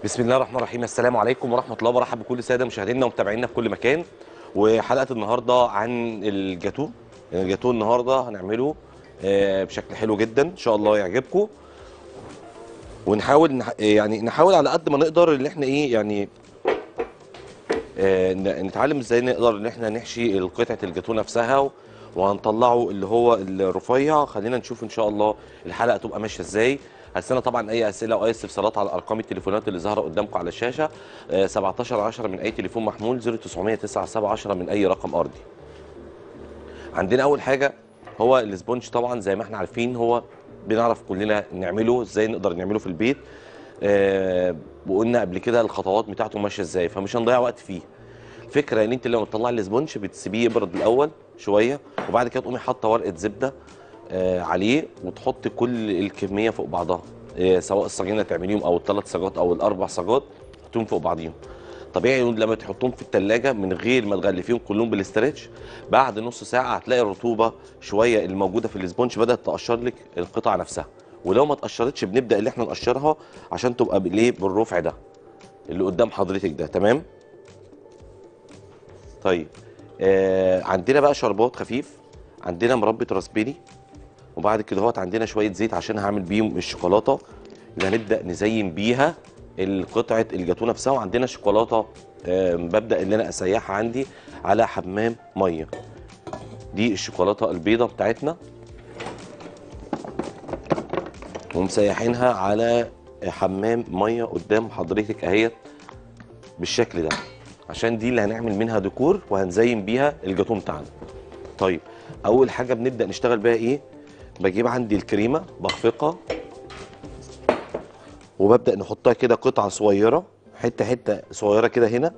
بسم الله الرحمن الرحيم السلام عليكم ورحمه الله وبرحب بكل الساده مشاهدينا ومتابعينا في كل مكان وحلقه النهارده عن الجاتو الجاتو النهارده هنعمله آه، بشكل حلو جدا ان شاء الله يعجبكم ونحاول نح... يعني نحاول على قد ما نقدر ان احنا ايه يعني آه، ن- نتعلم ازاي نقدر ان احنا نحشي قطعه الجاتو نفسها وهنطلعه اللي هو الرفيع خلينا نشوف ان شاء الله الحلقه تبقى ماشيه ازاي هستنى طبعا اي اسئله واي استفسارات على ارقام التليفونات اللي ظاهره قدامكم على الشاشه آه، 17 10 من اي تليفون محمول 0909 7 10 من اي رقم ارضي عندنا اول حاجه هو الاسبونج طبعا زي ما احنا عارفين هو بنعرف كلنا نعمله ازاي نقدر نعمله في البيت آه وقلنا قبل كده الخطوات بتاعته ماشيه ازاي فمش هنضيع وقت فيه الفكره ان انت لما تطلع الاسبونج بتسيبيه يبرد الاول شويه وبعد كده تقومي حاطه ورقه زبده آه عليه وتحط كل الكميه فوق بعضها آه سواء الصاجين تعمليهم او الثلاث صاجات او الاربع صاجات تحطيهم فوق بعضيهم طبيعي لما تحطهم في التلاجة من غير ما تغلفيهم كلهم بالاسترتش بعد نص ساعة هتلاقي الرطوبة شوية الموجودة في الاسبونج بدأت تقشر لك القطع نفسها ولو ما اتقشرتش بنبدأ اللي احنا نقشرها عشان تبقى بالايه بالرفع ده اللي قدام حضرتك ده تمام طيب آه عندنا بقى شربات خفيف عندنا مربى راسبيري وبعد كده هوت عندنا شويه زيت عشان هعمل بيهم الشوكولاته اللي هنبدا نزين بيها القطعه الجاتو نفسها وعندنا شوكولاته آه ببدا ان انا اسيحها عندي على حمام ميه دي الشوكولاته البيضه بتاعتنا ومسيحينها على حمام ميه قدام حضرتك اهيت بالشكل ده عشان دي اللي هنعمل منها ديكور وهنزين بيها الجاتو بتاعنا طيب اول حاجه بنبدا نشتغل بيها ايه بجيب عندي الكريمه بخفقها وببدا نحطها كده قطعه صغيره حته حته صغيره كده هنا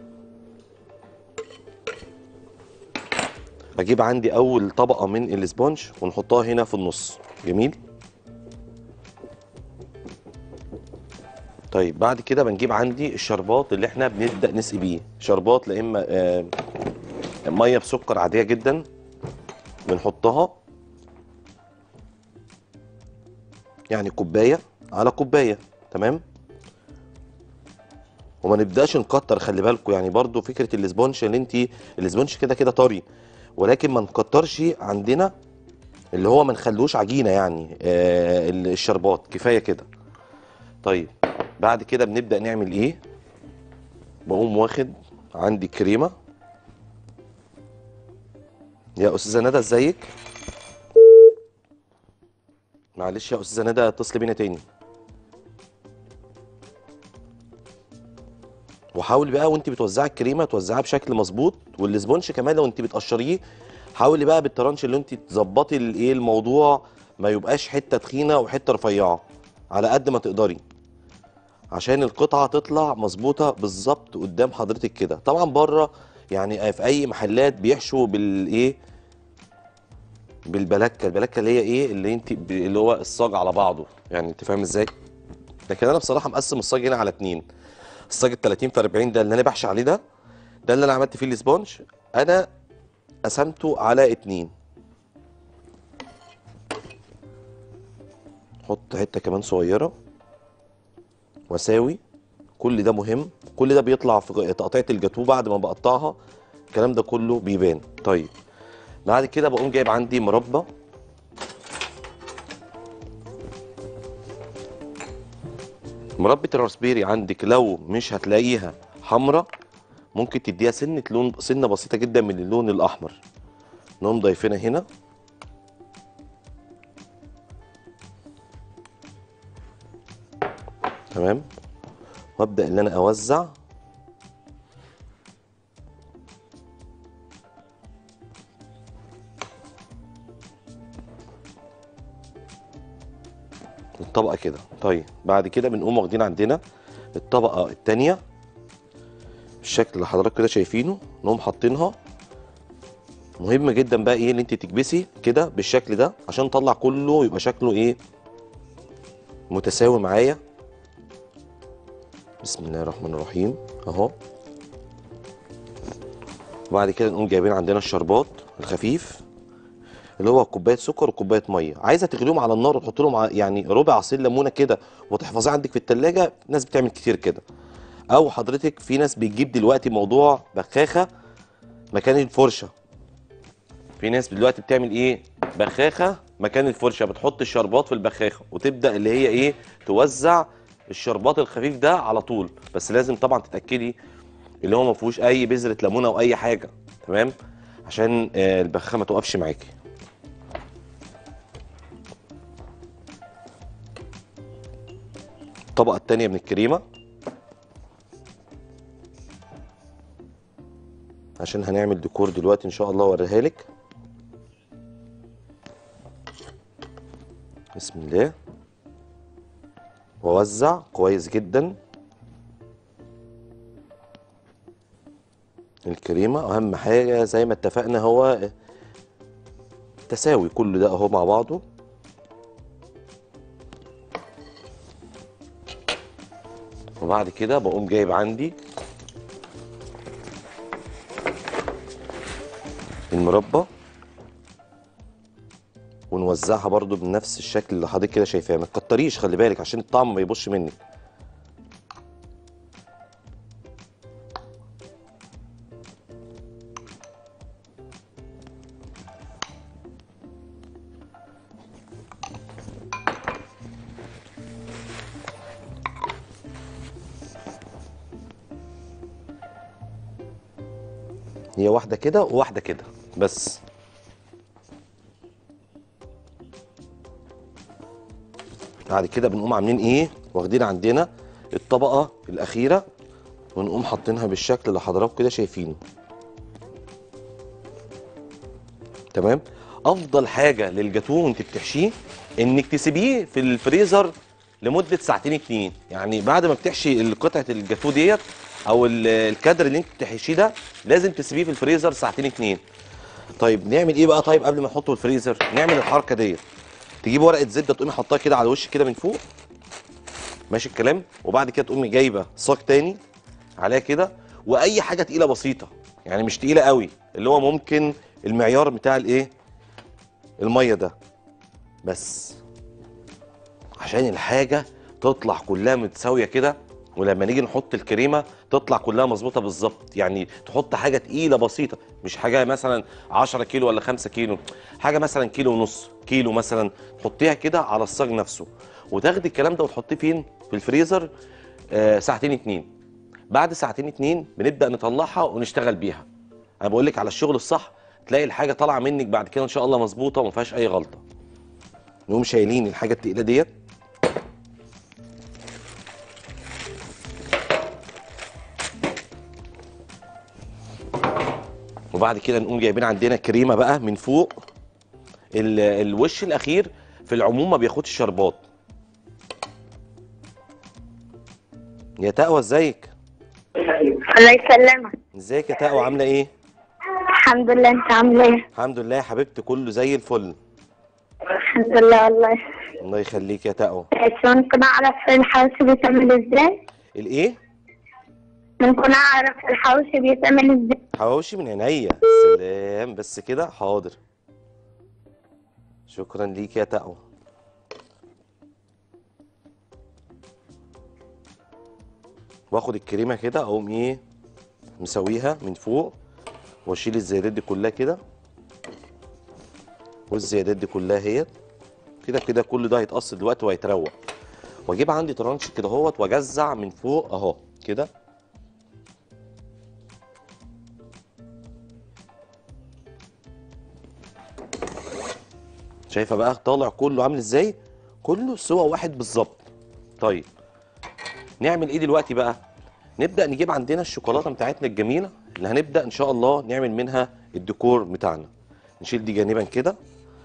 بجيب عندي اول طبقه من الاسبونج ونحطها هنا في النص جميل طيب بعد كده بنجيب عندي الشربات اللي احنا بنبدا نسقي بيه شربات لا اما آه ميه بسكر عاديه جدا بنحطها يعني كوبايه على كوبايه تمام وما نبداش نكتر خلي بالكم يعني برضو فكره الاسبونج اللي انت الاسبونج كده كده طري ولكن ما نكترش عندنا اللي هو ما نخلوش عجينه يعني آه الشربات كفايه كده طيب بعد كده بنبدا نعمل ايه بقوم واخد عندي كريمه يا استاذه ندى ازيك معلش يا استاذه ندى اتصلي بينا تاني وحاولي بقى وانت بتوزعي الكريمه توزعيها بشكل مظبوط والاسبونج كمان لو انت بتقشريه حاولي بقى بالترانش اللي انت تظبطي الايه الموضوع ما يبقاش حته تخينه وحته رفيعه على قد ما تقدري عشان القطعه تطلع مظبوطه بالظبط قدام حضرتك كده طبعا بره يعني في اي محلات بيحشوا بالايه بالبلكه البلكه اللي هي ايه اللي انت ب- اللي هو الصاج على بعضه يعني انت فاهم ازاي لكن انا بصراحه مقسم الصاج هنا على اتنين الصاج ال 30 في 40 ده اللي انا بحشي عليه ده ده اللي انا عملت فيه الاسبونج انا قسمته على اتنين حط حته كمان صغيره واساوي كل ده مهم كل ده بيطلع في تقطيعه الجاتوه بعد ما بقطعها الكلام ده كله بيبان طيب بعد كده بقوم جايب عندي مربى مربى الراسبيري عندك لو مش هتلاقيها حمرا ممكن تديها سنه لون سنه بسيطه جدا من اللون الاحمر نقوم ضايفينها هنا تمام وابدا ان انا اوزع الطبقه كده طيب بعد كده بنقوم واخدين عندنا الطبقه الثانيه بالشكل اللي حضراتكم كده شايفينه نقوم حاطينها مهم جدا بقى ايه ان انت تكبسي كده بالشكل ده عشان نطلع كله يبقى شكله ايه متساوي معايا بسم الله الرحمن الرحيم اهو وبعد كده نقوم جايبين عندنا الشربات الخفيف اللي هو كوبايه سكر وكوبايه ميه عايزه تغليهم على النار وتحط لهم ع- يعني ربع عصير ليمونه كده وتحفظيه عندك في التلاجة ناس بتعمل كتير كده او حضرتك في ناس بتجيب دلوقتي موضوع بخاخه مكان الفرشه في ناس دلوقتي بتعمل ايه بخاخه مكان الفرشه بتحط الشربات في البخاخه وتبدا اللي هي ايه توزع الشربات الخفيف ده على طول بس لازم طبعا تتاكدي اللي هو ما فيهوش اي بذره ليمونه او اي حاجه تمام عشان آه، البخاخه ما توقفش معاكي الطبقه التانيه من الكريمه عشان هنعمل ديكور دلوقتي ان شاء الله اوريها لك بسم الله ووزع كويس جدا الكريمه اهم حاجه زي ما اتفقنا هو تساوي كل ده اهو مع بعضه وبعد كده بقوم جايب عندي المربى ونوزعها برضو بنفس الشكل اللي حضرتك كده شايفاه ما تكتريش خلي بالك عشان الطعم ما يبصش منك هي واحدة كده وواحدة كده بس بعد كده بنقوم عاملين ايه واخدين عندنا الطبقة الأخيرة ونقوم حاطينها بالشكل اللي حضراتكم كده شايفينه تمام افضل حاجة للجاتوه وانت بتحشيه انك تسيبيه في الفريزر لمدة ساعتين اتنين يعني بعد ما بتحشي قطعة الجاتوه ديت او ال- الكادر اللي انت بتحشيه ده لازم تسيبيه في الفريزر ساعتين اتنين طيب نعمل ايه بقى طيب قبل ما نحطه في الفريزر نعمل الحركه ديت تجيب ورقه زبده تقومي حطها كده على وش كده من فوق ماشي الكلام وبعد كده تقومي جايبه صاج تاني عليها كده واي حاجه تقيله بسيطه يعني مش تقيله قوي اللي هو ممكن المعيار بتاع الايه الميه ده بس عشان الحاجه تطلع كلها متساويه كده ولما نيجي نحط الكريمه تطلع كلها مظبوطه بالظبط يعني تحط حاجه تقيله بسيطه مش حاجه مثلا 10 كيلو ولا 5 كيلو حاجه مثلا كيلو ونص كيلو مثلا تحطيها كده على الصاج نفسه وتاخدي الكلام ده وتحطيه فين في الفريزر آه ساعتين اتنين بعد ساعتين اتنين بنبدا نطلعها ونشتغل بيها انا بقول لك على الشغل الصح تلاقي الحاجه طالعه منك بعد كده ان شاء الله مظبوطه وما فيهاش اي غلطه نقوم شايلين الحاجه التقيله ديت وبعد كده نقوم جايبين عندنا كريمه بقى من فوق ال- الوش الاخير في العموم ما بياخدش شربات يا تقوى ازيك الله يسلمك ازيك يا تقوى عامله ايه الحمد لله انت عامل ايه الحمد لله يا حبيبتي كله زي الفل الحمد لله والله الله يخليك يا تقوى بس ممكن اعرف الحوشي بيتعمل ازاي الايه ممكن اعرف الحوشي بيتعمل ازاي حواوشي من عينيا سلام بس كده حاضر شكرا ليك يا تقوى واخد الكريمه كده اقوم ايه مسويها من فوق واشيل الزيادات دي كلها كده والزيادات دي كلها اهيت كده كده كل ده هيتقص دلوقتي وهيتروق واجيب عندي ترانش كده اهوت واجزع من فوق اهو كده شايفه بقى طالع كله عامل ازاي كله سوا واحد بالظبط طيب نعمل ايه دلوقتي بقى نبدا نجيب عندنا الشوكولاته بتاعتنا الجميله اللي هنبدا ان شاء الله نعمل منها الديكور بتاعنا نشيل دي جانبا كده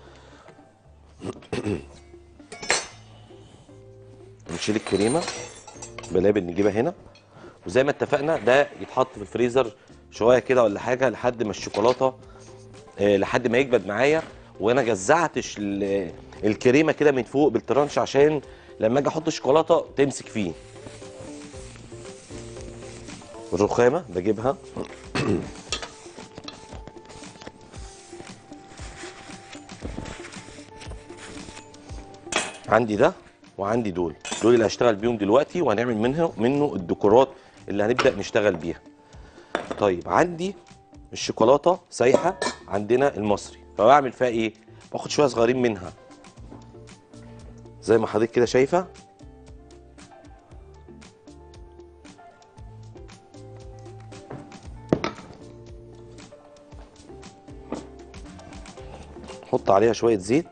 نشيل الكريمه بلابل نجيبها هنا وزي ما اتفقنا ده يتحط في الفريزر شويه كده ولا حاجه لحد ما الشوكولاته آه، لحد ما يجمد معايا وانا جزعتش ال- الكريمه كده من فوق بالترانش عشان لما اجي احط الشوكولاته تمسك فيه الرخامه بجيبها عندي ده وعندي دول دول اللي هشتغل بيهم دلوقتي وهنعمل منه منه الديكورات اللي هنبدا نشتغل بيها طيب عندي الشوكولاته سايحه عندنا المصري فبعمل فيها ايه باخد شويه صغيرين منها زي ما حضرتك كده شايفه احط عليها شويه زيت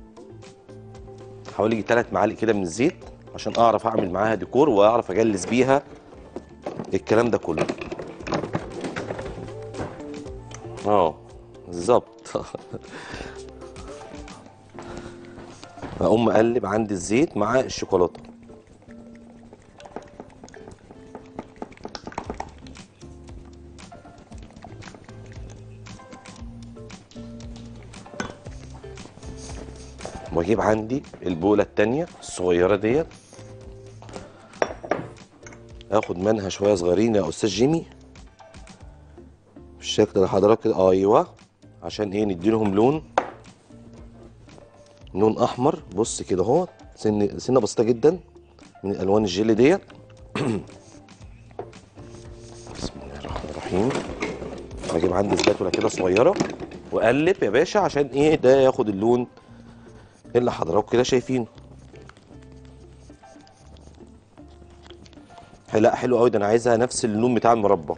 حوالي 3 معالق كده من الزيت عشان اعرف اعمل معاها ديكور واعرف اجلس بيها الكلام ده كله اه بالظبط اقوم مقلب عندي الزيت مع الشوكولاته واجيب عندي البوله التانية الصغيره ديت اخد منها شويه صغيرين يا استاذ جيمي بالشكل اللي حضرتك كده ايوه عشان ايه نديلهم لون لون احمر بص كده اهو سن سنه بسيطه جدا من الالوان الجيلي ديت بسم الله الرحمن الرحيم بجيب عندي سباتولا كده صغيره واقلب يا باشا عشان ايه ده ياخد اللون اللي حضراتكم كده شايفينه لا حلو قوي ده انا عايزها نفس اللون بتاع المربى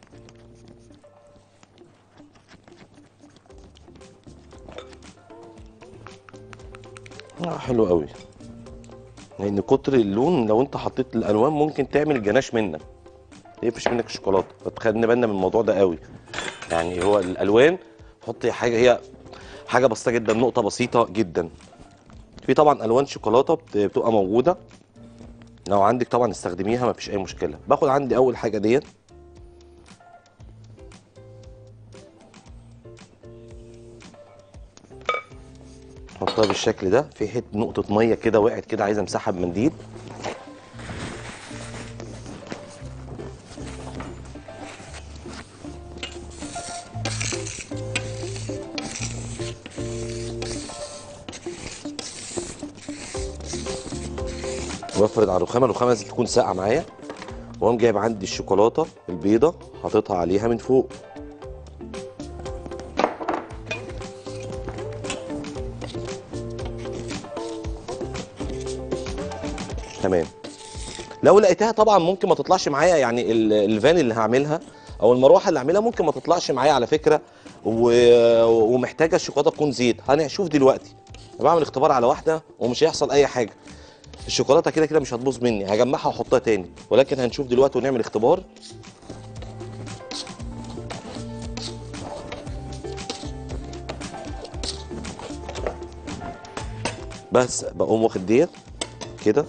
آه حلو قوي لان كتر اللون لو انت حطيت الالوان ممكن تعمل جناش منك يقفش منك الشوكولاته فتخلي بالنا من الموضوع ده قوي يعني هو الالوان حط حاجه هي حاجه بسيطه جدا نقطه بسيطه جدا في طبعا الوان شوكولاته بت- بتبقى موجوده لو عندك طبعا استخدميها مفيش اي مشكله باخد عندي اول حاجه ديت احطها بالشكل ده في حته نقطه ميه كده وقعت كده عايزه امسحها بمنديل وافرد على الرخامه الرخامه لازم تكون ساقعه معايا واقوم جايب عندي الشوكولاته البيضه حاططها عليها من فوق تمام لو لقيتها طبعا ممكن ما تطلعش معايا يعني ال- الفان اللي هعملها او المروحه اللي هعملها ممكن ما تطلعش معايا على فكره و... ومحتاجه الشوكولاته تكون زيت هنشوف دلوقتي بعمل اختبار على واحده ومش هيحصل اي حاجه الشوكولاته كده كده مش هتبوظ مني هجمعها واحطها تاني ولكن هنشوف دلوقتي ونعمل اختبار بس بقوم واخد ديت كده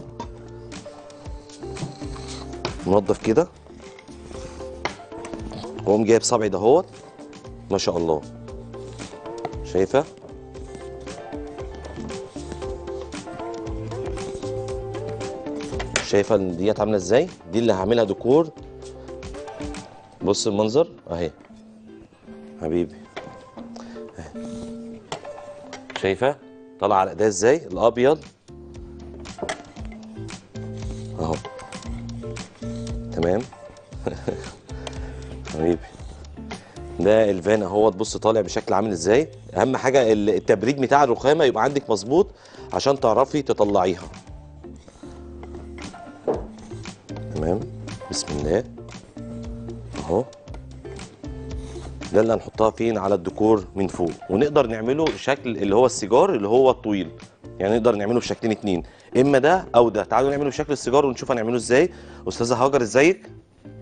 منضف كده واقوم جايب صبعي دهوت ما شاء الله شايفه شايفه ان ديت عامله ازاي دي اللي هعملها ديكور بص المنظر اهي حبيبي أهي. شايفه طالعه على ايديها ازاي الابيض اهو تمام حبيبي ده الفان اهوت بص طالع بشكل عامل ازاي اهم حاجه ال- التبريد بتاع الرخامه يبقى عندك مظبوط عشان تعرفي تطلعيها تمام بسم الله اهو ده اللي هنحطها فين على الديكور من فوق ونقدر نعمله شكل اللي هو السيجار اللي هو الطويل يعني نقدر نعمله بشكلين اتنين اما ده او ده تعالوا نعمله بشكل السيجار ونشوف هنعمله ازاي استاذه هاجر ازيك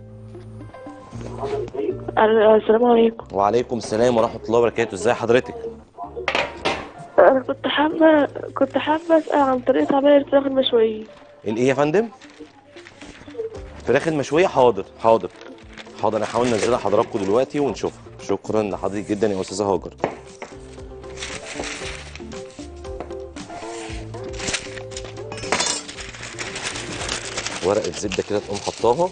السلام عليكم وعليكم السلام ورحمه الله وبركاته ازي حضرتك انا كنت حابه كنت حابه اسال عن طريقه عمل الفراخ المشويه الايه يا فندم فراخ المشويه حاضر حاضر حاضر انا هحاول انزلها حضراتكم دلوقتي ونشوفها شكرا لحضرتك جدا يا استاذه هاجر ورقه زبده كده تقوم حطاها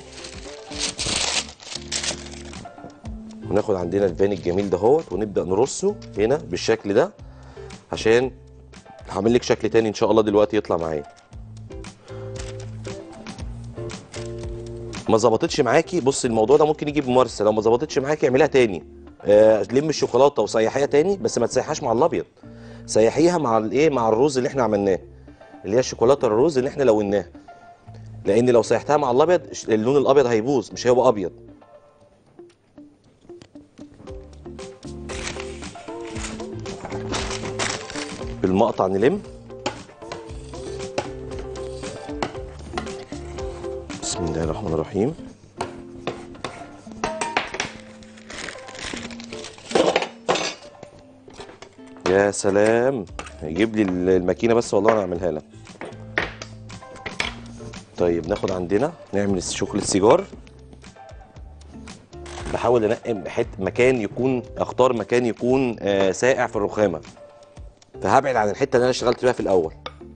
وناخد عندنا الفان الجميل دهوت ونبدا نرصه هنا بالشكل ده عشان هعمل لك شكل تاني ان شاء الله دلوقتي يطلع معايا ما ظبطتش معاكي بص الموضوع ده ممكن يجي بممارسه لو ما ظبطتش معاكي اعمليها تاني آه لم الشوكولاته وسيحيها تاني بس ما تسيحهاش مع الابيض سيحيها مع الايه مع الرز اللي احنا عملناه اللي هي الشوكولاته الرز اللي احنا لوناه لان لو سيحتها مع الابيض اللون الابيض هيبوظ مش هيبقى ابيض بالمقطع نلم بسم الله الرحمن الرحيم يا سلام يجيب لي الماكينه بس والله انا اعملها لك طيب ناخد عندنا نعمل شوكولاته السيجار بحاول انقي حته مكان يكون اختار مكان يكون آه ساقع في الرخامه فهبعد عن الحته اللي انا اشتغلت فيها في الاول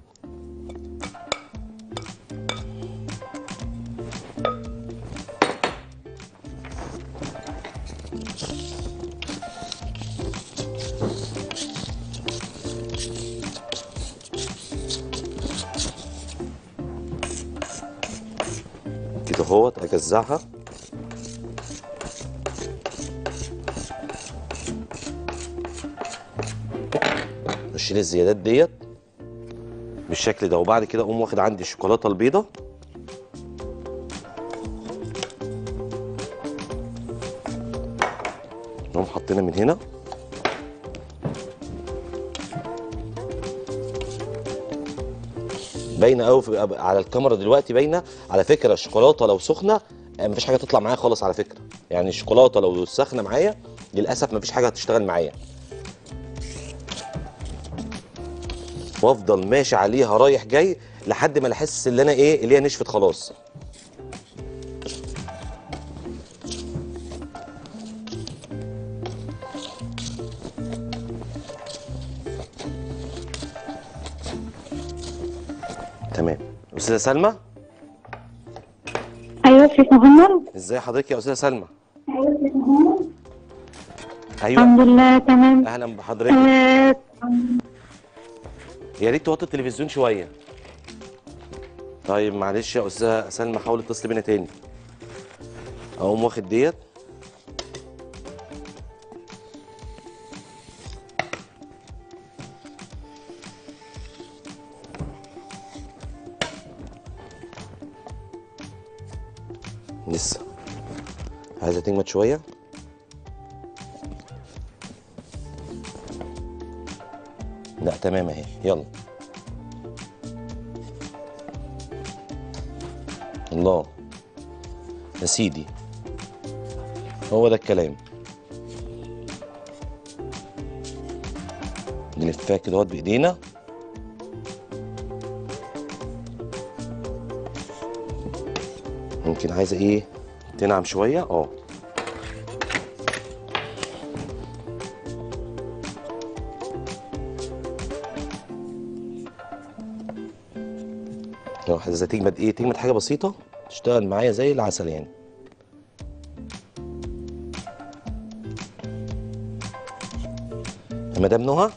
كده اهوت اجزعها اشيل الزيادات ديت بالشكل ده وبعد كده اقوم واخد عندي الشوكولاته البيضه نقوم حاطينها من هنا باينه قوي في- على الكاميرا دلوقتي باينه على فكره الشوكولاته لو سخنه آه، مفيش حاجه تطلع معايا خالص على فكره يعني الشوكولاته لو سخنه معايا للاسف مفيش حاجه هتشتغل معايا وافضل ماشي عليها رايح جاي لحد ما احس ان انا ايه اللي هي نشفت خلاص تمام استاذه سلمى ايوه سيف محمد ازاي حضرتك يا استاذه سلمى ايوه الحمد لله تمام اهلا بحضرتك آه، يا ريت توطي التلفزيون شويه طيب معلش يا استاذه سلمى حاول اتصل بينا تاني اقوم واخد ديت لسه عايزه تجمد شويه لا تمام اهي يلا الله يا سيدي هو ده الكلام نلفها كده اهوت بايدينا ممكن عايزه ايه تنعم شويه اه لو عايزه تجمد ايه تجمد حاجه بسيطه تشتغل معايا زي العسل يعني يا مدام نهى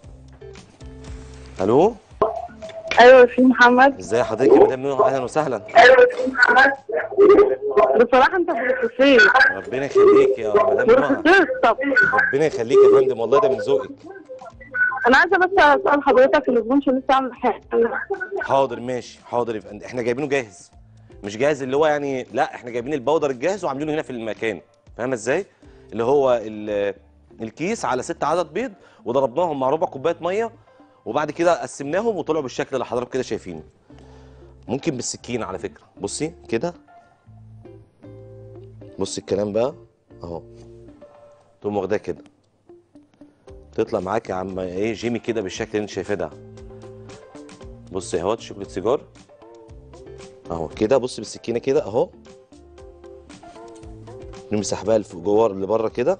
الو ايوه في محمد ازاي حضرتك يا مدام نهى اهلا وسهلا ايوه في محمد بصراحه انت بروفيسور ربنا يخليك يا مدام نهى بروفيسور طب ربنا يخليك يا فندم والله ده من ذوقك انا عايزه بس اسال حضرتك الزبون شو لسه عامل حاجه حاضر ماشي حاضر يا فندم احنا جايبينه جاهز مش جاهز اللي هو يعني لا احنا جايبين البودر الجاهز وعاملينه هنا في المكان فاهمه ازاي اللي هو ال- الكيس على ست عدد بيض وضربناهم مع ربع كوبايه ميه وبعد كده قسمناهم وطلعوا بالشكل اللي حضرتك كده شايفينه ممكن بالسكينه على فكره بصي كده بصي الكلام بقى اهو تقوم واخداه كده تطلع معاك يا عم ايه جيمي كده بالشكل اللي انت شايفاه ده بص اهوت شوكولاته سيجار اهو كده بص بالسكينه كده اهو نمسح بقى الف- جوه اللي بره كده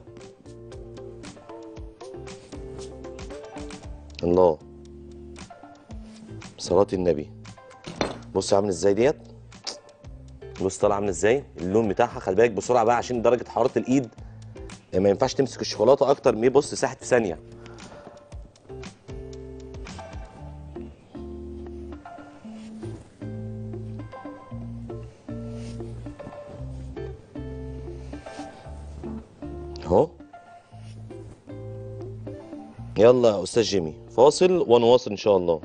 الله صلاة النبي بص عامل ازاي ديت بص طالع عامل ازاي اللون بتاعها خلي بالك بسرعه بقى عشان درجه حراره الايد ما ينفعش تمسك الشوكولاته اكتر من إيه، بص ساحت في ثانيه يلا يا استاذ جيمي فاصل ونواصل ان شاء الله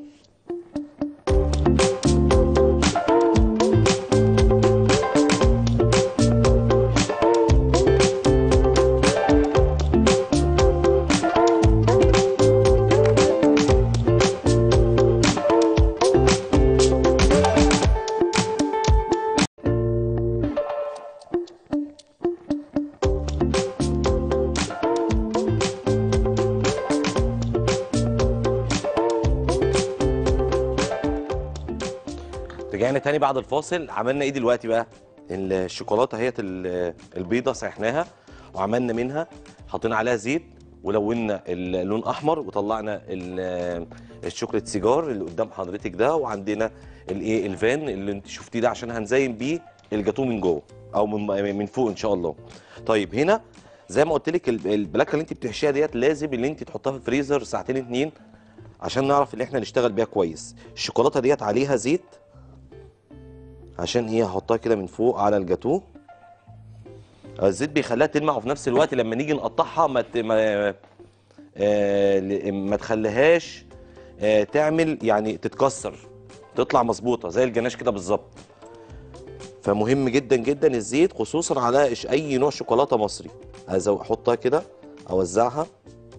رجعنا تاني بعد الفاصل عملنا ايه دلوقتي بقى الشوكولاته هي البيضه سيحناها وعملنا منها حطينا عليها زيت ولونا اللون احمر وطلعنا ال- الشوكليت سيجار اللي قدام حضرتك ده وعندنا الايه الفان اللي انت شفتيه ده عشان هنزين بيه الجاتوه من جوه او من من فوق ان شاء الله طيب هنا زي ما قلت لك ال- البلاكه اللي انت بتحشيها ديت لازم اللي انت تحطها في الفريزر ساعتين اتنين عشان نعرف ان احنا نشتغل بيها كويس الشوكولاته ديت عليها زيت عشان ايه هحطها كده من فوق على الجاتوه الزيت بيخليها تلمع وفي نفس الوقت لما نيجي نقطعها ما ت- ما آه ل- ما تخليهاش آه تعمل يعني تتكسر تطلع مظبوطه زي الجناش كده بالظبط فمهم جدا جدا الزيت خصوصا على إش- اي نوع شوكولاته مصري أزو- احطها كده اوزعها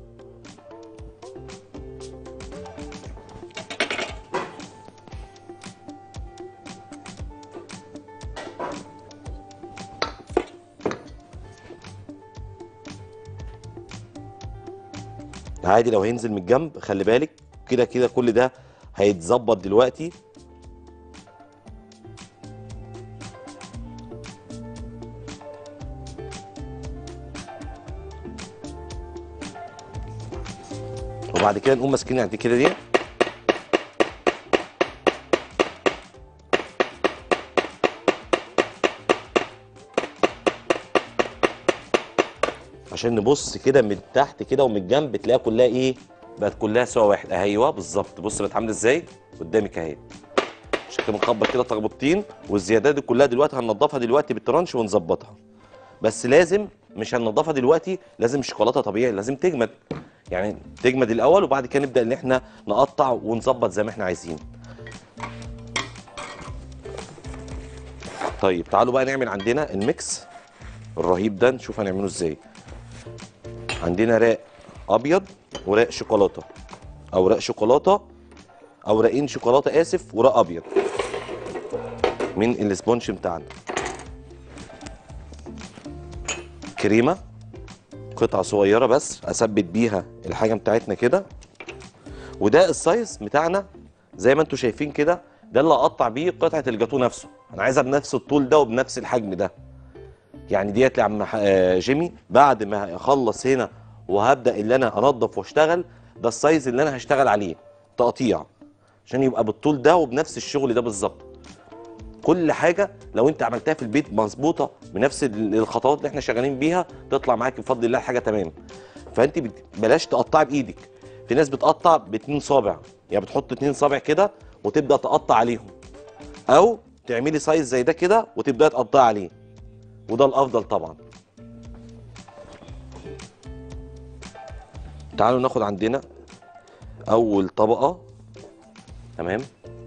عادي لو هينزل من الجنب خلي بالك كده كده كل ده هيتظبط دلوقتي وبعد كده نقوم ماسكين عند كده دي عشان نبص كده من تحت كده ومن الجنب تلاقيها كلها ايه بقت كلها سوا واحد ايوه بالظبط بص بقت عامله ازاي قدامك اهي عشان كده نخبط كده تخبطتين والزيادات دي كلها دلوقتي هننضفها دلوقتي بالترانش ونظبطها بس لازم مش هننضفها دلوقتي لازم الشوكولاته طبيعي لازم تجمد يعني تجمد الاول وبعد كده نبدا ان احنا نقطع ونظبط زي ما احنا عايزين طيب تعالوا بقى نعمل عندنا الميكس الرهيب ده نشوف هنعمله ازاي عندنا راق ابيض وراق شوكولاته اوراق شوكولاته اوراقين شوكولاته اسف وراق ابيض من الاسبونج بتاعنا كريمه قطعه صغيره بس اثبت بيها الحاجه بتاعتنا كده وده السايز بتاعنا زي ما انتم شايفين كده ده اللي اقطع بيه قطعه الجاتو نفسه انا عايزها بنفس الطول ده وبنفس الحجم ده يعني ديت يا عم ح- آه، جيمي بعد ما اخلص هنا وهبدا اللي انا انضف واشتغل ده السايز اللي انا هشتغل عليه تقطيع عشان يبقى بالطول ده وبنفس الشغل ده بالظبط كل حاجه لو انت عملتها في البيت مظبوطه بنفس ال- الخطوات اللي احنا شغالين بيها تطلع معاك بفضل الله حاجه تمام فانت بت- بلاش تقطعي بايدك في ناس بتقطع باتنين صابع يعني بتحط اتنين صابع كده وتبدا تقطع عليهم او تعملي سايز زي ده كده وتبداي تقطعي عليه وده الافضل طبعا تعالوا ناخد عندنا اول طبقه تمام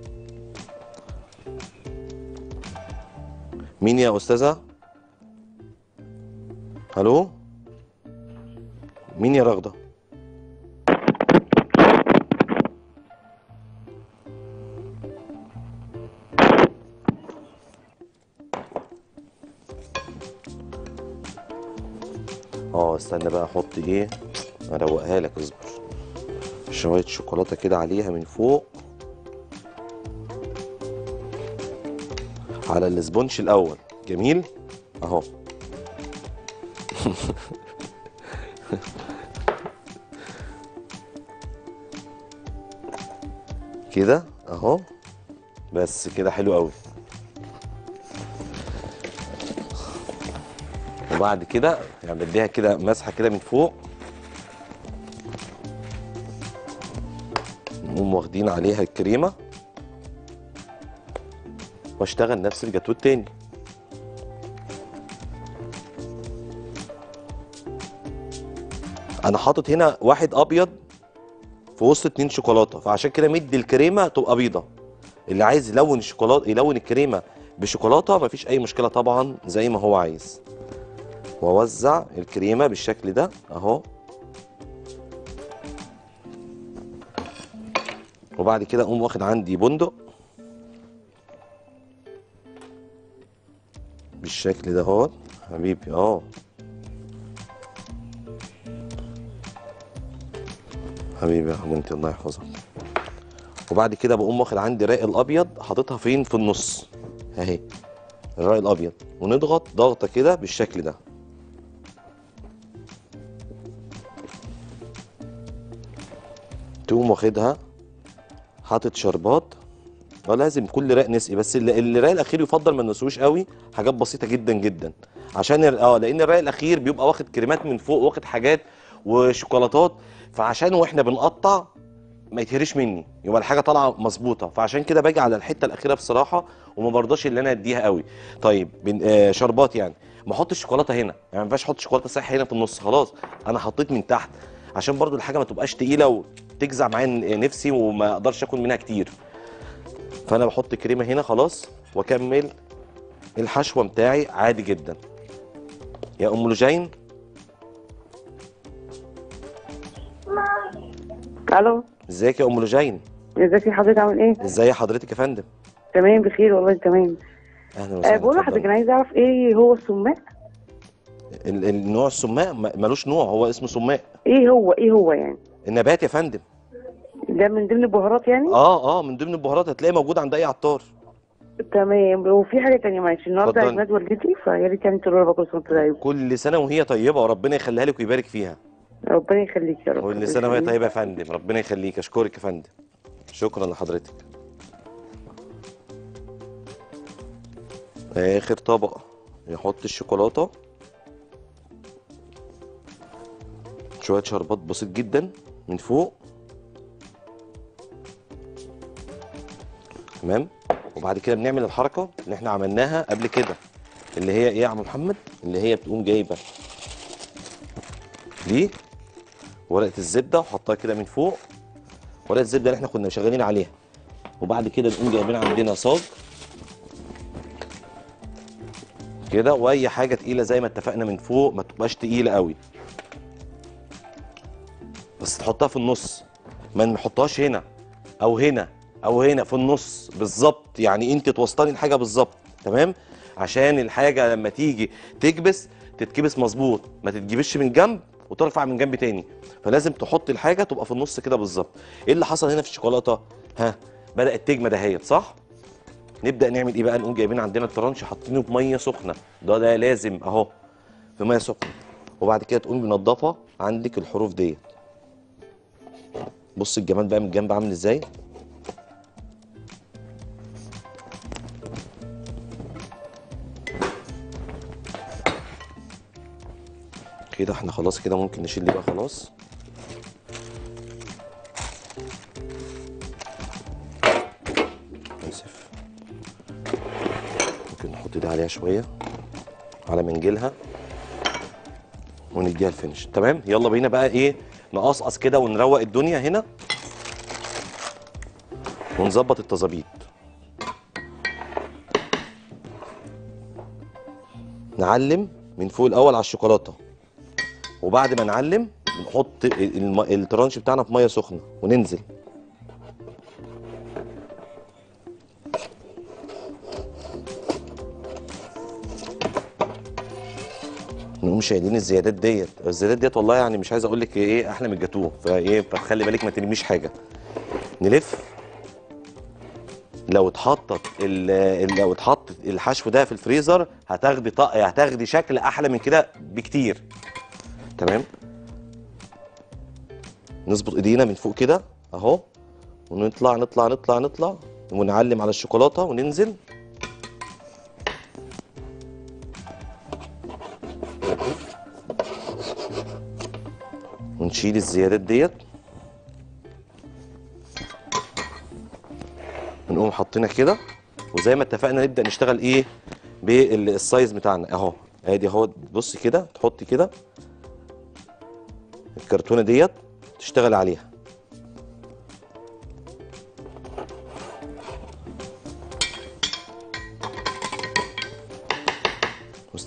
مين يا استاذه الو مين يا رغده اه استنى بقى احط ايه اروقها لك اصبر شويه شوكولاته كده عليها من فوق على الاسبونش الاول جميل اهو كده اهو بس كده حلو قوي وبعد كده يعني بديها كده مسحه كده من فوق نقوم واخدين عليها الكريمه واشتغل نفس الجاتوه التاني انا حاطط هنا واحد ابيض في وسط اتنين شوكولاته فعشان كده مدي الكريمه تبقى بيضه اللي عايز يلون الشوكولاته يلون الكريمه بشوكولاته مفيش اي مشكله طبعا زي ما هو عايز واوزع الكريمه بالشكل ده اهو وبعد كده اقوم واخد عندي بندق بالشكل ده اهو حبيبي اه حبيبي يا بنتي الله يحفظك وبعد كده بقوم واخد عندي راق الابيض حاططها فين في النص اهي الراق الابيض ونضغط ضغطه كده بالشكل ده تقوم واخدها حاطط شربات اه لازم كل راق نسقي بس ال- الراق الاخير يفضل ما نسويش قوي حاجات بسيطه جدا جدا عشان ال- اه لان الراق الاخير بيبقى واخد كريمات من فوق واخد حاجات وشوكولاتات فعشان واحنا بنقطع ما يتهريش مني يبقى الحاجه طالعه مظبوطه فعشان كده باجي على الحته الاخيره بصراحه وما برضاش اللي انا اديها قوي طيب بن... آه شربات يعني ما احطش الشوكولاته هنا يعني ما ينفعش احط شوكولاته صحي هنا في النص خلاص انا حطيت من تحت عشان برضو الحاجه ما تبقاش تقيله وتجزع معايا نفسي وما اقدرش اكل منها كتير فانا بحط كريمه هنا خلاص واكمل الحشوه بتاعي عادي جدا يا ام لجين الو ازيك يا ام لجين ازيك يا حضرتك عامل ايه؟ ازاي حضرتك يا فندم تمام بخير والله تمام اهلا أه وسهلا بقول لحضرتك اتفضل. انا عايز اعرف ايه هو السماق؟ ال- النوع السماق ما- ملوش نوع هو اسمه سماق ايه هو ايه هو يعني؟ النبات يا فندم ده من ضمن البهارات يعني؟ اه اه من ضمن البهارات هتلاقيه موجود عند اي عطار تمام وفي حاجه تانية معلش النهارده عيد اتفضلي. ميلاد والدتي فيا ريت يعني تقولوا لها كل سنه وانتم طيب كل سنه وهي طيبه وربنا يخليها لك ويبارك فيها ربنا يخليك يا رب كل سنه وهي طيبه يا فندم ربنا يخليك اشكرك يا فندم شكرا لحضرتك اخر طبق يحط الشوكولاته شويه شربات بسيط جدا من فوق تمام وبعد كده بنعمل الحركه اللي احنا عملناها قبل كده اللي هي ايه يا عم محمد اللي هي بتقوم جايبه دي ورقه الزبده وحطها كده من فوق ورقه الزبده اللي احنا كنا شغالين عليها وبعد كده نقوم جايبين عندنا صاج كده واي حاجه تقيله زي ما اتفقنا من فوق ما تبقاش تقيله قوي بس تحطها في النص ما نحطهاش هنا او هنا او هنا في النص بالظبط يعني انت توسطني الحاجه بالظبط تمام عشان الحاجه لما تيجي تكبس تتكبس مظبوط ما تتجيبش من جنب وترفع من جنب تاني فلازم تحط الحاجه تبقى في النص كده بالظبط ايه اللي حصل هنا في الشوكولاته ها بدات تجمد اهيت صح نبدا نعمل ايه بقى نقوم جايبين عندنا الترانش حاطينه في ميه سخنه ده ده لازم اهو في ميه سخنه وبعد كده تقوم منضفه عندك الحروف ديت بص الجمال بقى من الجنب عامل ازاي كده احنا خلاص كده ممكن نشيل دي بقى خلاص اسف ممكن نحط دي عليها شويه على منجلها ونديها الفينش تمام يلا بينا بقى ايه نقصقص كده ونروق الدنيا هنا ونظبط التظابيط نعلم من فوق الاول على الشوكولاته وبعد ما نعلم نحط الم- الترانش بتاعنا في ميه سخنه وننزل نقوم شايلين الزيادات ديت الزيادات ديت والله يعني مش عايز اقول لك ايه احلى من الجاتوه فايه فتخلي بالك ما ترميش حاجه نلف لو اتحطت ال- ال- لو اتحط الحشو ده في الفريزر هتاخدي طق هتاخدي شكل احلى من كده بكتير تمام نظبط ايدينا من فوق كده اهو ونطلع نطلع نطلع نطلع ونعلم على الشوكولاته وننزل ونشيل الزيادات ديت ونقوم حاطينها كده وزي ما اتفقنا نبدا نشتغل ايه بالسايز بتاعنا اهو ادي اهو بص كده تحطي كده الكرتونه ديت تشتغل عليها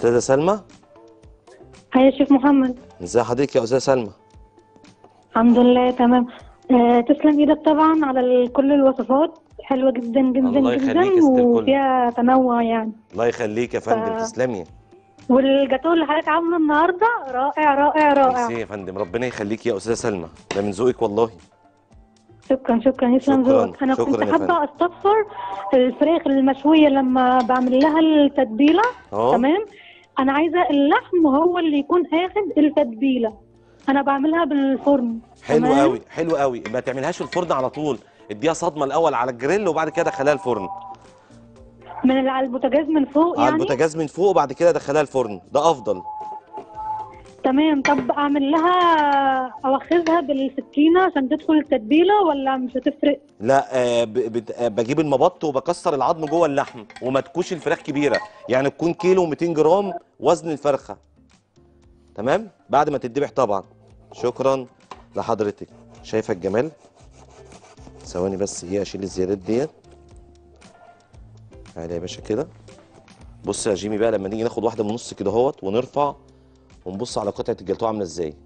استاذه سلمى هيا شيف محمد ازي حضرتك يا استاذه سلمى الحمد لله تمام آه تسلم ايدك طبعا على ال- كل الوصفات حلوة جدا جدا الله يخليك يا جدا ست الكل. وفيها تنوع يعني الله يخليك يا فندم ف- تسلمي والجاتوه اللي حضرتك عامله النهارده رائع رائع رائع ميرسي يا فندم ربنا يخليك يا استاذه سلمى ده من ذوقك والله شكرا شكرا يسلم شكراً، ذوقك انا شكراً كنت يا حابه استفسر الفراخ المشويه لما بعمل لها التتبيله اه تمام انا عايزه اللحم هو اللي يكون اخد التتبيله انا بعملها بالفرن حلو تمام؟ قوي حلو قوي ما تعملهاش في الفرن على طول اديها صدمه الاول على الجريل وبعد كده دخلها الفرن من اللي على البوتاجاز من فوق على يعني البوتاجاز من فوق وبعد كده دخلها الفرن ده افضل تمام طب اعمل لها اوخزها بالسكينه عشان تدخل التتبيله ولا مش هتفرق لا آه ب- بت- آه، بجيب المبط وبكسر العظم جوه اللحم وما تكونش الفراخ كبيره يعني تكون كيلو 200 جرام وزن الفرخه تمام بعد ما تتذبح طبعا شكرا لحضرتك شايفه الجمال ثواني بس ايه اشيل الزيادات ديت تعالى يا باشا كده بص يا جيمي بقى لما نيجي ناخد واحده من النص كده اهوت ونرفع ونبص على قطعه الجاتوه عامله ازاي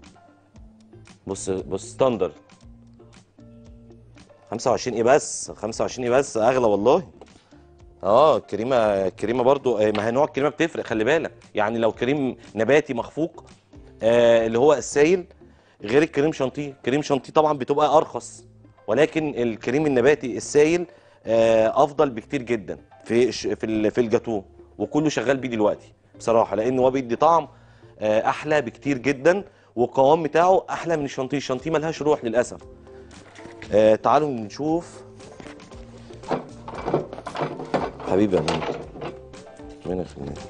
بص بص ستاندرد 25 ايه بس 25 ايه بس اغلى والله اه الكريمه الكريمه برضو آه، ما هي نوع الكريمه بتفرق خلي بالك يعني لو كريم نباتي مخفوق آه اللي هو السايل غير الكريم شانتيه كريم شانتيه طبعا بتبقى ارخص ولكن الكريم النباتي السايل آه افضل بكتير جدا في ش- في ال- في الجاتوه وكله شغال بيه دلوقتي بصراحه لان هو بيدي طعم آه احلى بكتير جدا والقوام بتاعه احلى من الشانتيه الشانتيه ملهاش روح للاسف آه تعالوا نشوف حبيبي يا مين مين في النادي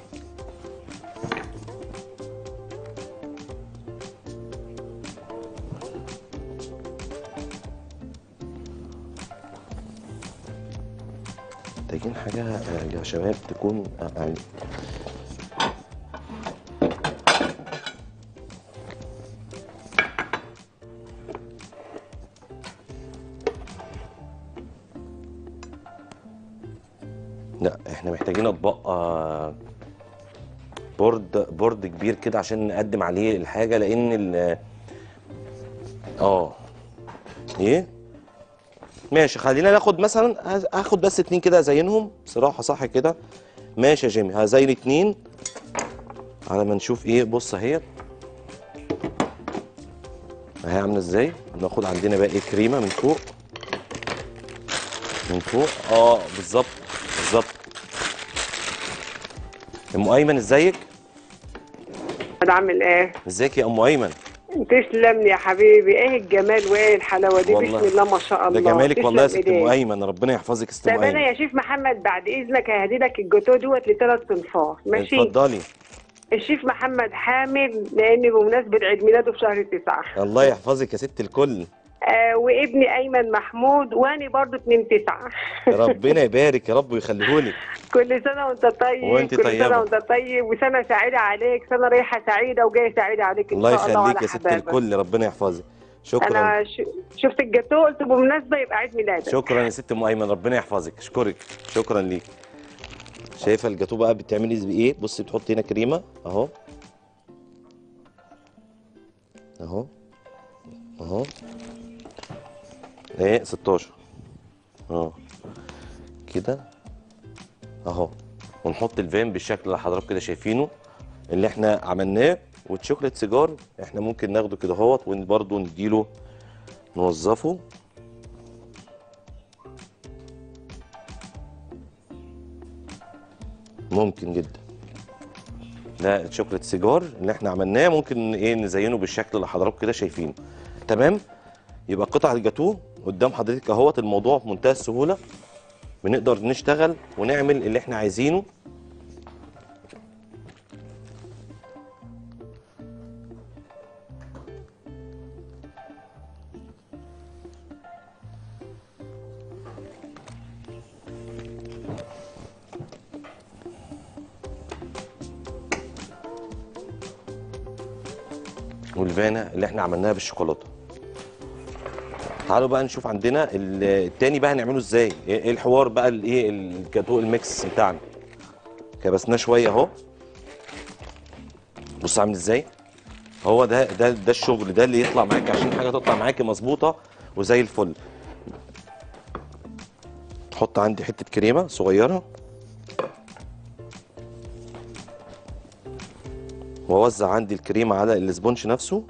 محتاجين حاجة آه، يا شباب تكون آه، يعني لا احنا محتاجين اطباق آه، بورد بورد كبير كده عشان نقدم عليه الحاجه لان ال اه ايه ماشي خلينا ناخد مثلا هاخد بس اتنين كده ازينهم بصراحه صح كده ماشي يا جيمي هزين اتنين على ما نشوف ايه بص اهي اهي عامله ازاي ناخد عندنا بقى ايه كريمه من فوق من فوق اه بالظبط بالظبط ام ايمن ازيك انا عامل ايه ازيك يا ام ايمن تسلم لي يا حبيبي ايه الجمال وايه الحلاوه دي والله. بسم الله ما شاء ده الله جمالك تسلم والله يا ست ام إيديك. ايمن ربنا يحفظك يا ست طب ام انا ايمن يا شيف محمد بعد اذنك ههدي لك الجاتوه دوت لثلاث صنفار ماشي اتفضلي الشيف محمد حامد لان بمناسبه عيد ميلاده في شهر تسعة الله يحفظك يا ست الكل آه وابني ايمن محمود وانا برضو اتنين تسعة ربنا يبارك يا رب ويخليهولك كل سنه وانت طيب وأنت كل طيبة. سنه وانت طيب وسنه سعيده عليك سنه رايحه سعيده وجايه سعيده عليك ان الله شاء الله يخليك وعلى يا ست حبايبك. الكل ربنا يحفظك شكرا انا ش... شفت الجاتوه قلت بمناسبه يبقى عيد ميلادك شكرا يا ست ام ايمن ربنا يحفظك اشكرك شكرا ليك شايفه الجاتوه بقى بتعملي بايه بصي بتحطي هنا كريمه اهو اهو اهو ايه 16 اه كده اهو ونحط الفان بالشكل اللي حضراتكم كده شايفينه اللي احنا عملناه والشوكليت سيجار احنا ممكن ناخده كده اهوت وبرده نديله نوظفه ممكن جدا ده الشوكليت سيجار اللي احنا عملناه ممكن ايه نزينه بالشكل اللي حضراتكم كده شايفينه تمام يبقى قطع الجاتوه قدام حضرتك اهوت الموضوع في منتهى السهوله بنقدر نشتغل ونعمل اللي احنا عايزينه والفانا اللي احنا عملناها بالشوكولاته تعالوا بقى نشوف عندنا ال- التاني بقى هنعمله ازاي ايه إيه الحوار بقى الايه الجاتو الميكس بتاعنا كبسناه شويه اهو بص عامل ازاي هو ده ده ده الشغل ده اللي يطلع معاك عشان حاجه تطلع معاكي مظبوطه وزي الفل حط عندي حته كريمه صغيره واوزع عندي الكريمه على الاسبونج نفسه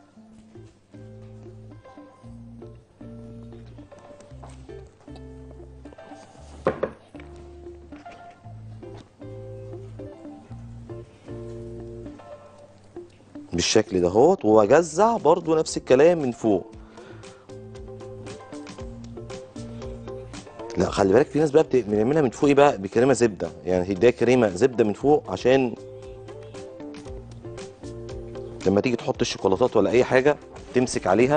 بالشكل دهوت واجزع برضو نفس الكلام من فوق لا خلي بالك في ناس بقى بت- بنعملها من فوق ايه بقى بكريمه زبده يعني هي كريمه زبده من فوق عشان لما تيجي تحط الشوكولاتات ولا اي حاجه تمسك عليها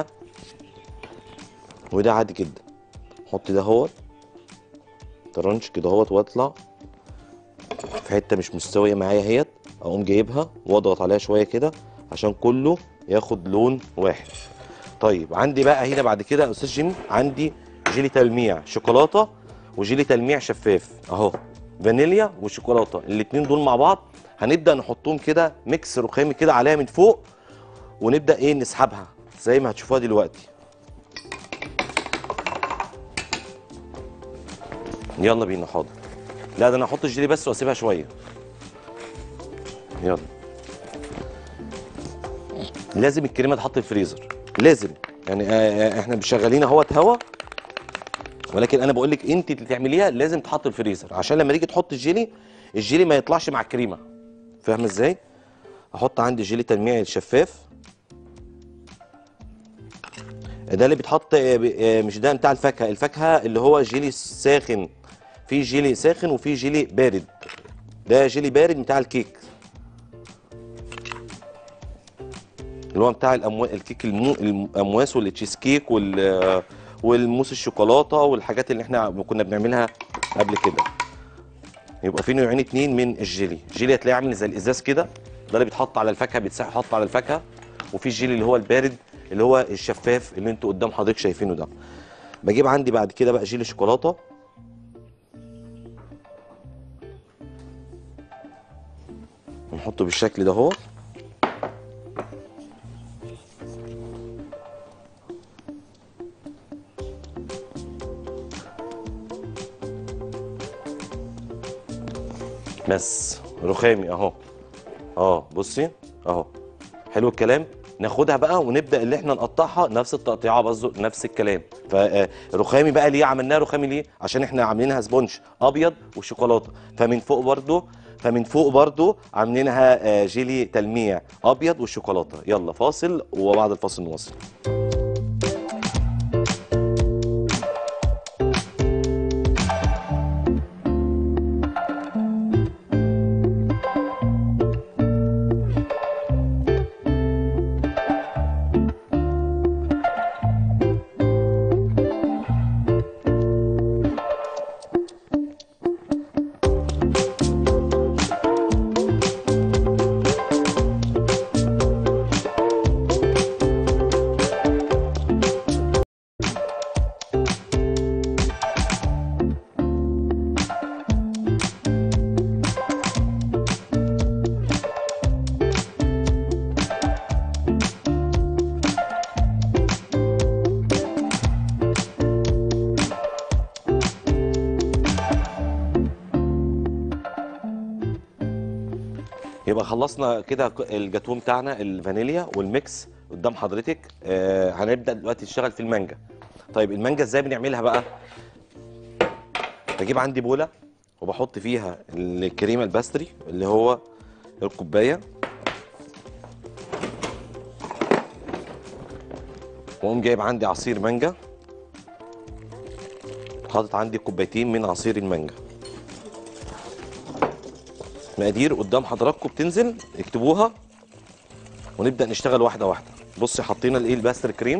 وده عادي جدا حط ده اهوت ترنش كده اهوت واطلع في حته مش مستويه معايا اهيت اقوم جايبها واضغط عليها شويه كده عشان كله ياخد لون واحد طيب عندي بقى هنا بعد كده يا استاذ جيمي عندي جيلي تلميع شوكولاته وجيلي تلميع شفاف اهو فانيليا وشوكولاته الاتنين دول مع بعض هنبدا نحطهم كده ميكس رخامي كده عليها من فوق ونبدا ايه نسحبها زي ما هتشوفوها دلوقتي يلا بينا حاضر لا ده انا هحط الجيلي بس واسيبها شويه يلا لازم الكريمه تحط في الفريزر لازم يعني آه، آه، احنا مش شغالين اهوت هوا ولكن انا بقول لك انت اللي تعمليها لازم تحط في الفريزر عشان لما تيجي تحط الجيلي الجيلي ما يطلعش مع الكريمه فاهم ازاي احط عندي جيلي تلميع الشفاف ده اللي بيتحط آه، ب- آه، مش ده بتاع الفاكهه الفاكهه اللي هو جيلي ساخن في جيلي ساخن وفي جيلي بارد ده جيلي بارد بتاع الكيك اللي هو بتاع الأمو... الكيك المو... الامواس والتشيز كيك وال والموس الشوكولاته والحاجات اللي احنا كنا بنعملها قبل كده يبقى في نوعين اتنين من الجيلي جيلي هتلاقيه عامل زي الازاز كده ده اللي بيتحط على الفاكهه بيتسحب يحط على الفاكهه وفي الجيلي اللي هو البارد اللي هو الشفاف اللي انتوا قدام حضرتك شايفينه ده بجيب عندي بعد كده بقى جيلي شوكولاته نحطه بالشكل ده اهو بس رخامي اهو اه بصي اهو حلو الكلام ناخدها بقى ونبدا اللي احنا نقطعها نفس التقطيعه برضه نفس الكلام فرخامي بقى ليه عملناها رخامي ليه عشان احنا عاملينها سبونج ابيض وشوكولاته فمن فوق برضه فمن فوق برضه عاملينها آه، جيلي تلميع ابيض والشوكولاته يلا فاصل وبعد الفاصل نواصل يبقى خلصنا كده ك- الجاتوه بتاعنا الفانيليا والميكس قدام حضرتك آه هنبدا دلوقتي نشتغل في المانجا طيب المانجا ازاي بنعملها بقى بجيب عندي بوله وبحط فيها الكريمه الباستري اللي هو الكوبايه واقوم جايب عندي عصير مانجا حاطط عندي كوبايتين من عصير المانجا مقادير قدام حضراتكم بتنزل اكتبوها ونبدا نشتغل واحده واحده بصي حطينا الايه الباستر كريم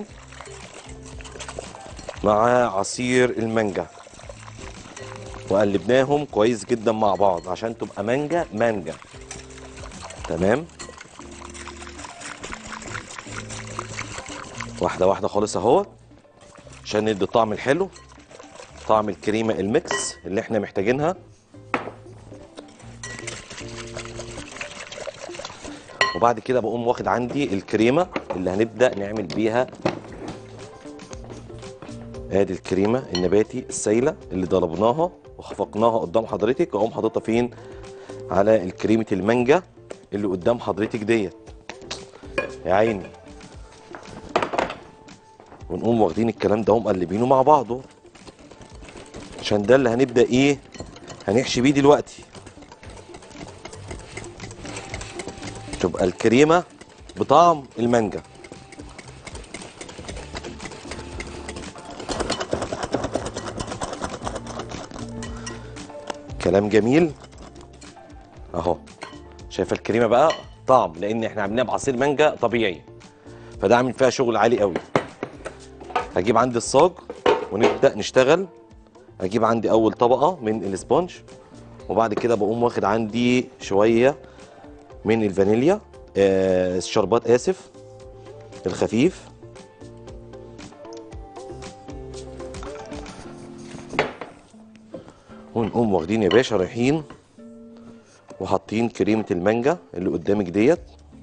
مع عصير المانجا وقلبناهم كويس جدا مع بعض عشان تبقى مانجا مانجا تمام واحده واحده خالص اهو عشان ندي الطعم الحلو طعم الكريمه الميكس اللي احنا محتاجينها وبعد كده بقوم واخد عندي الكريمه اللي هنبدا نعمل بيها ادي الكريمه النباتي السايله اللي ضربناها وخفقناها قدام حضرتك واقوم حاططها فين على الكريمه المانجا اللي قدام حضرتك ديت يا عيني ونقوم واخدين الكلام ده ومقلبينه مع بعضه عشان ده اللي هنبدا ايه هنحشي بيه دلوقتي تبقى الكريمه بطعم المانجا كلام جميل اهو شايفه الكريمه بقى طعم لان احنا عاملينها بعصير مانجا طبيعي فده عامل فيها شغل عالي قوي هجيب عندي الصاج ونبدا نشتغل اجيب عندي اول طبقه من الاسبونج وبعد كده بقوم واخد عندي شويه من الفانيليا آه الشربات اسف الخفيف ونقوم واخدين يا باشا رايحين وحاطين كريمه المانجا اللي قدامك ديت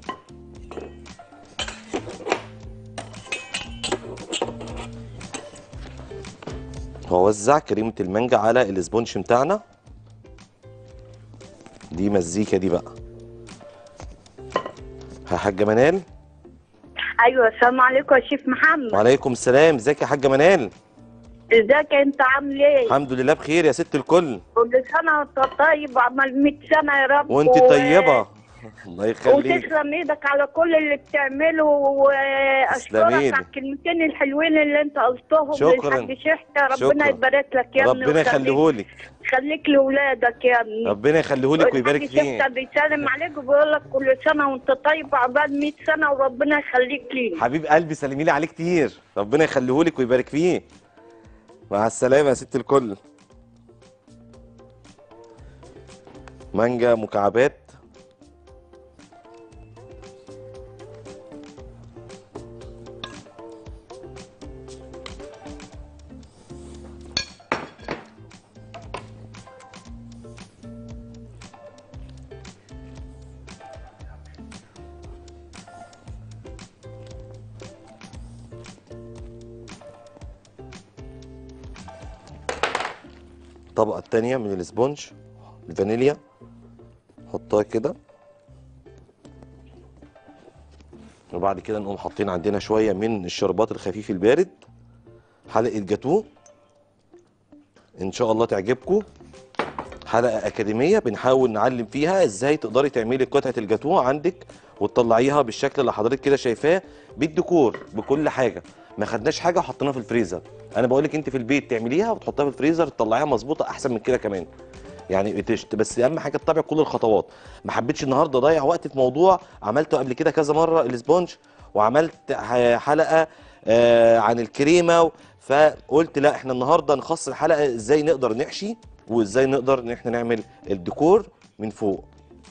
وأوزع كريمة المانجا على الاسبونج بتاعنا دي مزيكا دي بقى ها حاجة منال ايوه السلام عليكم يا شيف محمد وعليكم السلام ازيك يا حاجة منال ازيك انت عامل ايه الحمد لله بخير يا ست الكل كل سنه وانت طيب وعمال 100 سنه يا رب وانت و- طيبة الله يخليك وتسلم ايدك على كل اللي بتعمله واشكرك تسلميلي. على الكلمتين الحلوين اللي انت قلتهم شكراً. للحاج شحته ربنا شكراً. يبارك لك يا ابني ربنا ويخليك- يخليهولك خليك لاولادك يا ابني ربنا يخليهولك ويبارك الحاج فيك شحته بيسلم عليك وبيقول لك كل سنه وانت طيب وعقبال 100 سنه وربنا يخليك لينا حبيب قلبي سلمي لي عليه كتير ربنا يخليهولك ويبارك فيه مع السلامة يا ست الكل مانجا مكعبات الطبقة التانية من الاسبونج الفانيليا نحطها كده وبعد كده نقوم حاطين عندنا شوية من الشربات الخفيف البارد حلقة جاتوه ان شاء الله تعجبكم حلقة أكاديمية بنحاول نعلم فيها ازاي تقدري تعملي قطعة الجاتوه عندك وتطلعيها بالشكل اللي حضرتك كده شايفاه بالديكور بكل حاجة ما خدناش حاجة وحطيناها في الفريزر انا بقول لك انت في البيت تعمليها وتحطها في الفريزر تطلعيها مظبوطة احسن من كده كمان يعني تشت بس اهم حاجه تتابع كل الخطوات ما حبيتش النهارده اضيع وقت في موضوع عملته قبل كده كذا مره الاسبونج وعملت ح- حلقه آه، عن الكريمه فقلت لا احنا النهارده نخص الحلقه ازاي نقدر نحشي وازاي نقدر ان احنا نعمل الديكور من فوق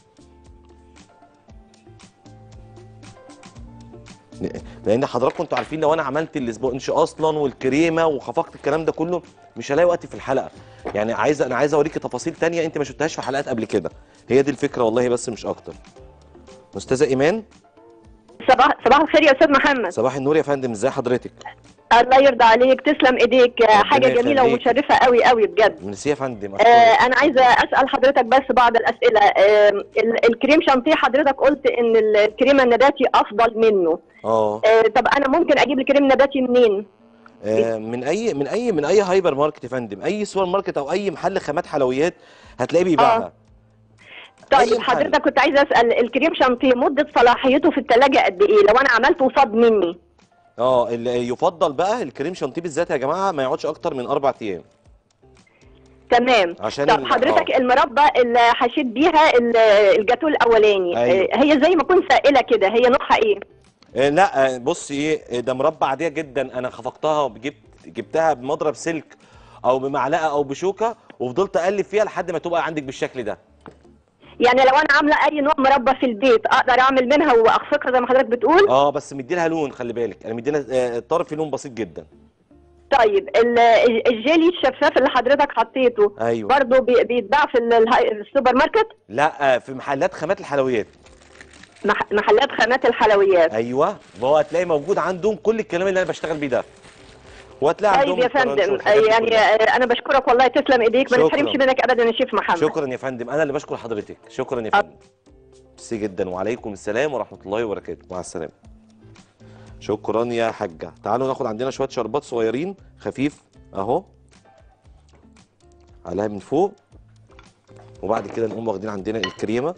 لان حضراتكم انتوا عارفين لو انا عملت الاسبونج اصلا والكريمه وخفقت الكلام ده كله مش هلاقي وقت في الحلقه يعني عايز انا عايز اوريكي تفاصيل تانية انت ما شفتهاش في حلقات قبل كده هي دي الفكره والله بس مش اكتر استاذه ايمان صباح صباح الخير يا استاذ محمد صباح النور يا فندم ازي حضرتك الله يرضى عليك تسلم ايديك حاجه جميله يخليك. ومشرفه قوي قوي بجد ميرسي يا فندم آه أشكرك. انا عايزه اسال حضرتك بس بعض الاسئله آه ال- الكريم شانتيه حضرتك قلت ان الكريمه النباتي افضل منه اه آه طب انا ممكن اجيب الكريم النباتي منين آه، من اي من اي من اي هايبر ماركت يا فندم اي سوبر ماركت او اي محل خامات حلويات هتلاقيه بيبيعها أي طيب محل. حضرتك كنت عايزه اسال الكريم شانتيه مده صلاحيته في الثلاجه قد ايه لو انا عملته صاد مني اه اللي يفضل بقى الكريم شانتيه بالذات يا جماعه ما يقعدش اكتر من اربع ايام تمام عشان طب ال- حضرتك آه. المربى اللي حشيت بيها ال- الجاتو الاولاني أيوة. آه، هي زي ما تكون سائله كده هي نوعها ايه آه، لا آه، بصي ايه آه، ده مربى عاديه جدا انا خفقتها وجبت جبتها بمضرب سلك او بمعلقه او بشوكه وفضلت اقلب فيها لحد ما تبقى عندك بالشكل ده يعني لو انا عامله اي نوع مربى في البيت اقدر اعمل منها واخفقها زي ما حضرتك بتقول اه بس مديلها لون خلي بالك انا مديلها آه، الطرف فيه لون بسيط جدا طيب ال- الجيلي الشفاف اللي حضرتك حطيته ايوه برضه بي- بيتباع في ال- الهاي- السوبر ماركت لا آه، في محلات خامات الحلويات مح- محلات خانات الحلويات ايوه فهو هتلاقي موجود عندهم كل الكلام اللي انا بشتغل بيه ده وهتلاقي طيب عندهم يا الكرنش فندم والحاجات دي يعني كلها. آه، انا بشكرك والله تسلم ايديك ما شكراً. نتحرمش منك ابدا يا شيف محمد شكرا يا فندم انا اللي بشكر حضرتك شكرا يا فندم ميرسي جدا وعليكم السلام ورحمه الله وبركاته مع السلامه شكرا يا حاجه تعالوا ناخد عندنا شويه شربات صغيرين خفيف اهو عليها من فوق وبعد كده نقوم واخدين عندنا الكريمه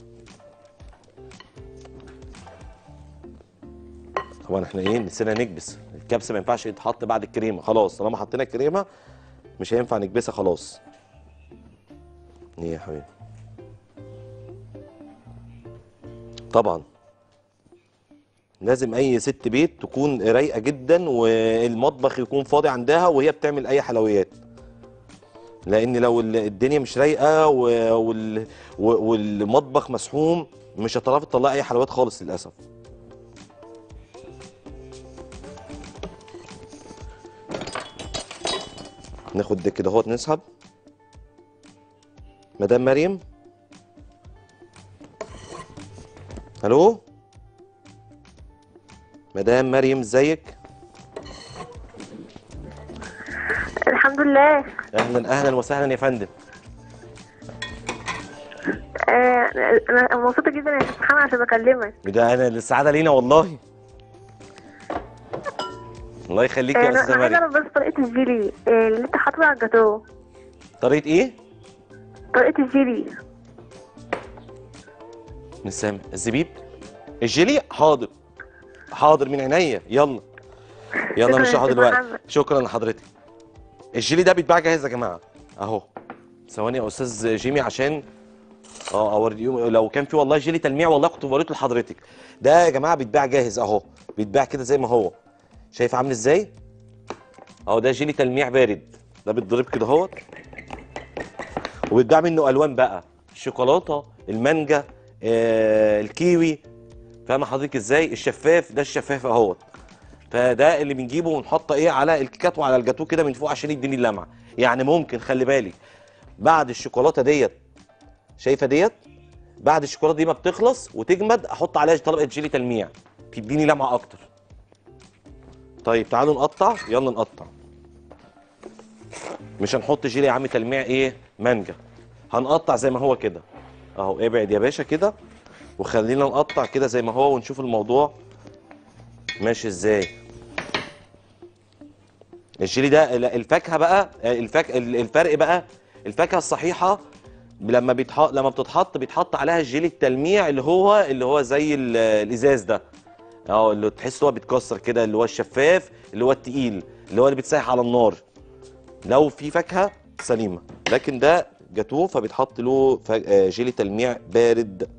طبعا احنا ايه نسينا نكبس الكبسه ما ينفعش يتحط بعد الكريمه خلاص طالما حطينا الكريمه مش هينفع نكبسها خلاص ايه يا حبيبي طبعا لازم اي ست بيت تكون رايقه جدا والمطبخ يكون فاضي عندها وهي بتعمل اي حلويات لان لو ال- الدنيا مش رايقه و- وال- و- والمطبخ مسحوم مش هتعرفي تطلعي اي حلويات خالص للاسف ناخد ده كده اهوت نسحب مدام مريم الو مدام مريم ازيك الحمد لله اهلا اهلا وسهلا يا فندم آه، انا مبسوطه جدا يا شيخ محمد عشان بكلمك ده انا السعاده لينا والله الله يخليك يا انا استاذه أنا عايزه مريم اعرف بس طريقه الجيلي آه، اللي انت حاطه على الجاتوه طريقه ايه طريقه الجيلي من سام الزبيب الجيلي حاضر حاضر من عينيا يلا يلا شكراً مش يا هقعد أستاذ دلوقتي محمد. شكرا لحضرتك الجيلي ده بيتباع جاهز يا جماعه اهو ثواني يا استاذ جيمي عشان اه اوريكم لو كان في والله جيلي تلميع والله كنت وريته لحضرتك ده يا جماعه بيتباع جاهز اهو بيتباع كده زي ما هو شايف عامل ازاي اهو ده جيلي تلميع بارد ده بيتضرب كده اهوت وبيتباع منه الوان بقى الشوكولاته المانجا آه الكيوي فاهم حضرتك ازاي الشفاف ده الشفاف اهوت فده اللي بنجيبه ونحطه ايه على الكيكات وعلى الجاتو كده من فوق عشان يديني اللمعه يعني ممكن خلي بالك بعد الشوكولاته ديت شايفه ديت بعد الشوكولاته دي ما بتخلص وتجمد احط عليها طبقه جيلي تلميع تديني لمعه اكتر طيب تعالوا نقطع يلا نقطع مش هنحط جيلي يا عم تلميع ايه مانجا هنقطع زي ما هو كده اهو ابعد يا باشا كده وخلينا نقطع كده زي ما هو ونشوف الموضوع ماشي ازاي الجيلي ده ال- الفاكهه بقى الفاك الفرق بقى الفاكهه الصحيحه لما بيتحط لما بتتحط بيتحط عليها الجيلي التلميع اللي هو اللي هو زي ال- الازاز ده اه اللي تحس هو بيتكسر كده اللي هو الشفاف اللي هو التقيل اللي هو اللي بيتسيح على النار لو في فاكهه سليمه لكن ده جاتوه فبيتحط له فا- آه، جيلي تلميع بارد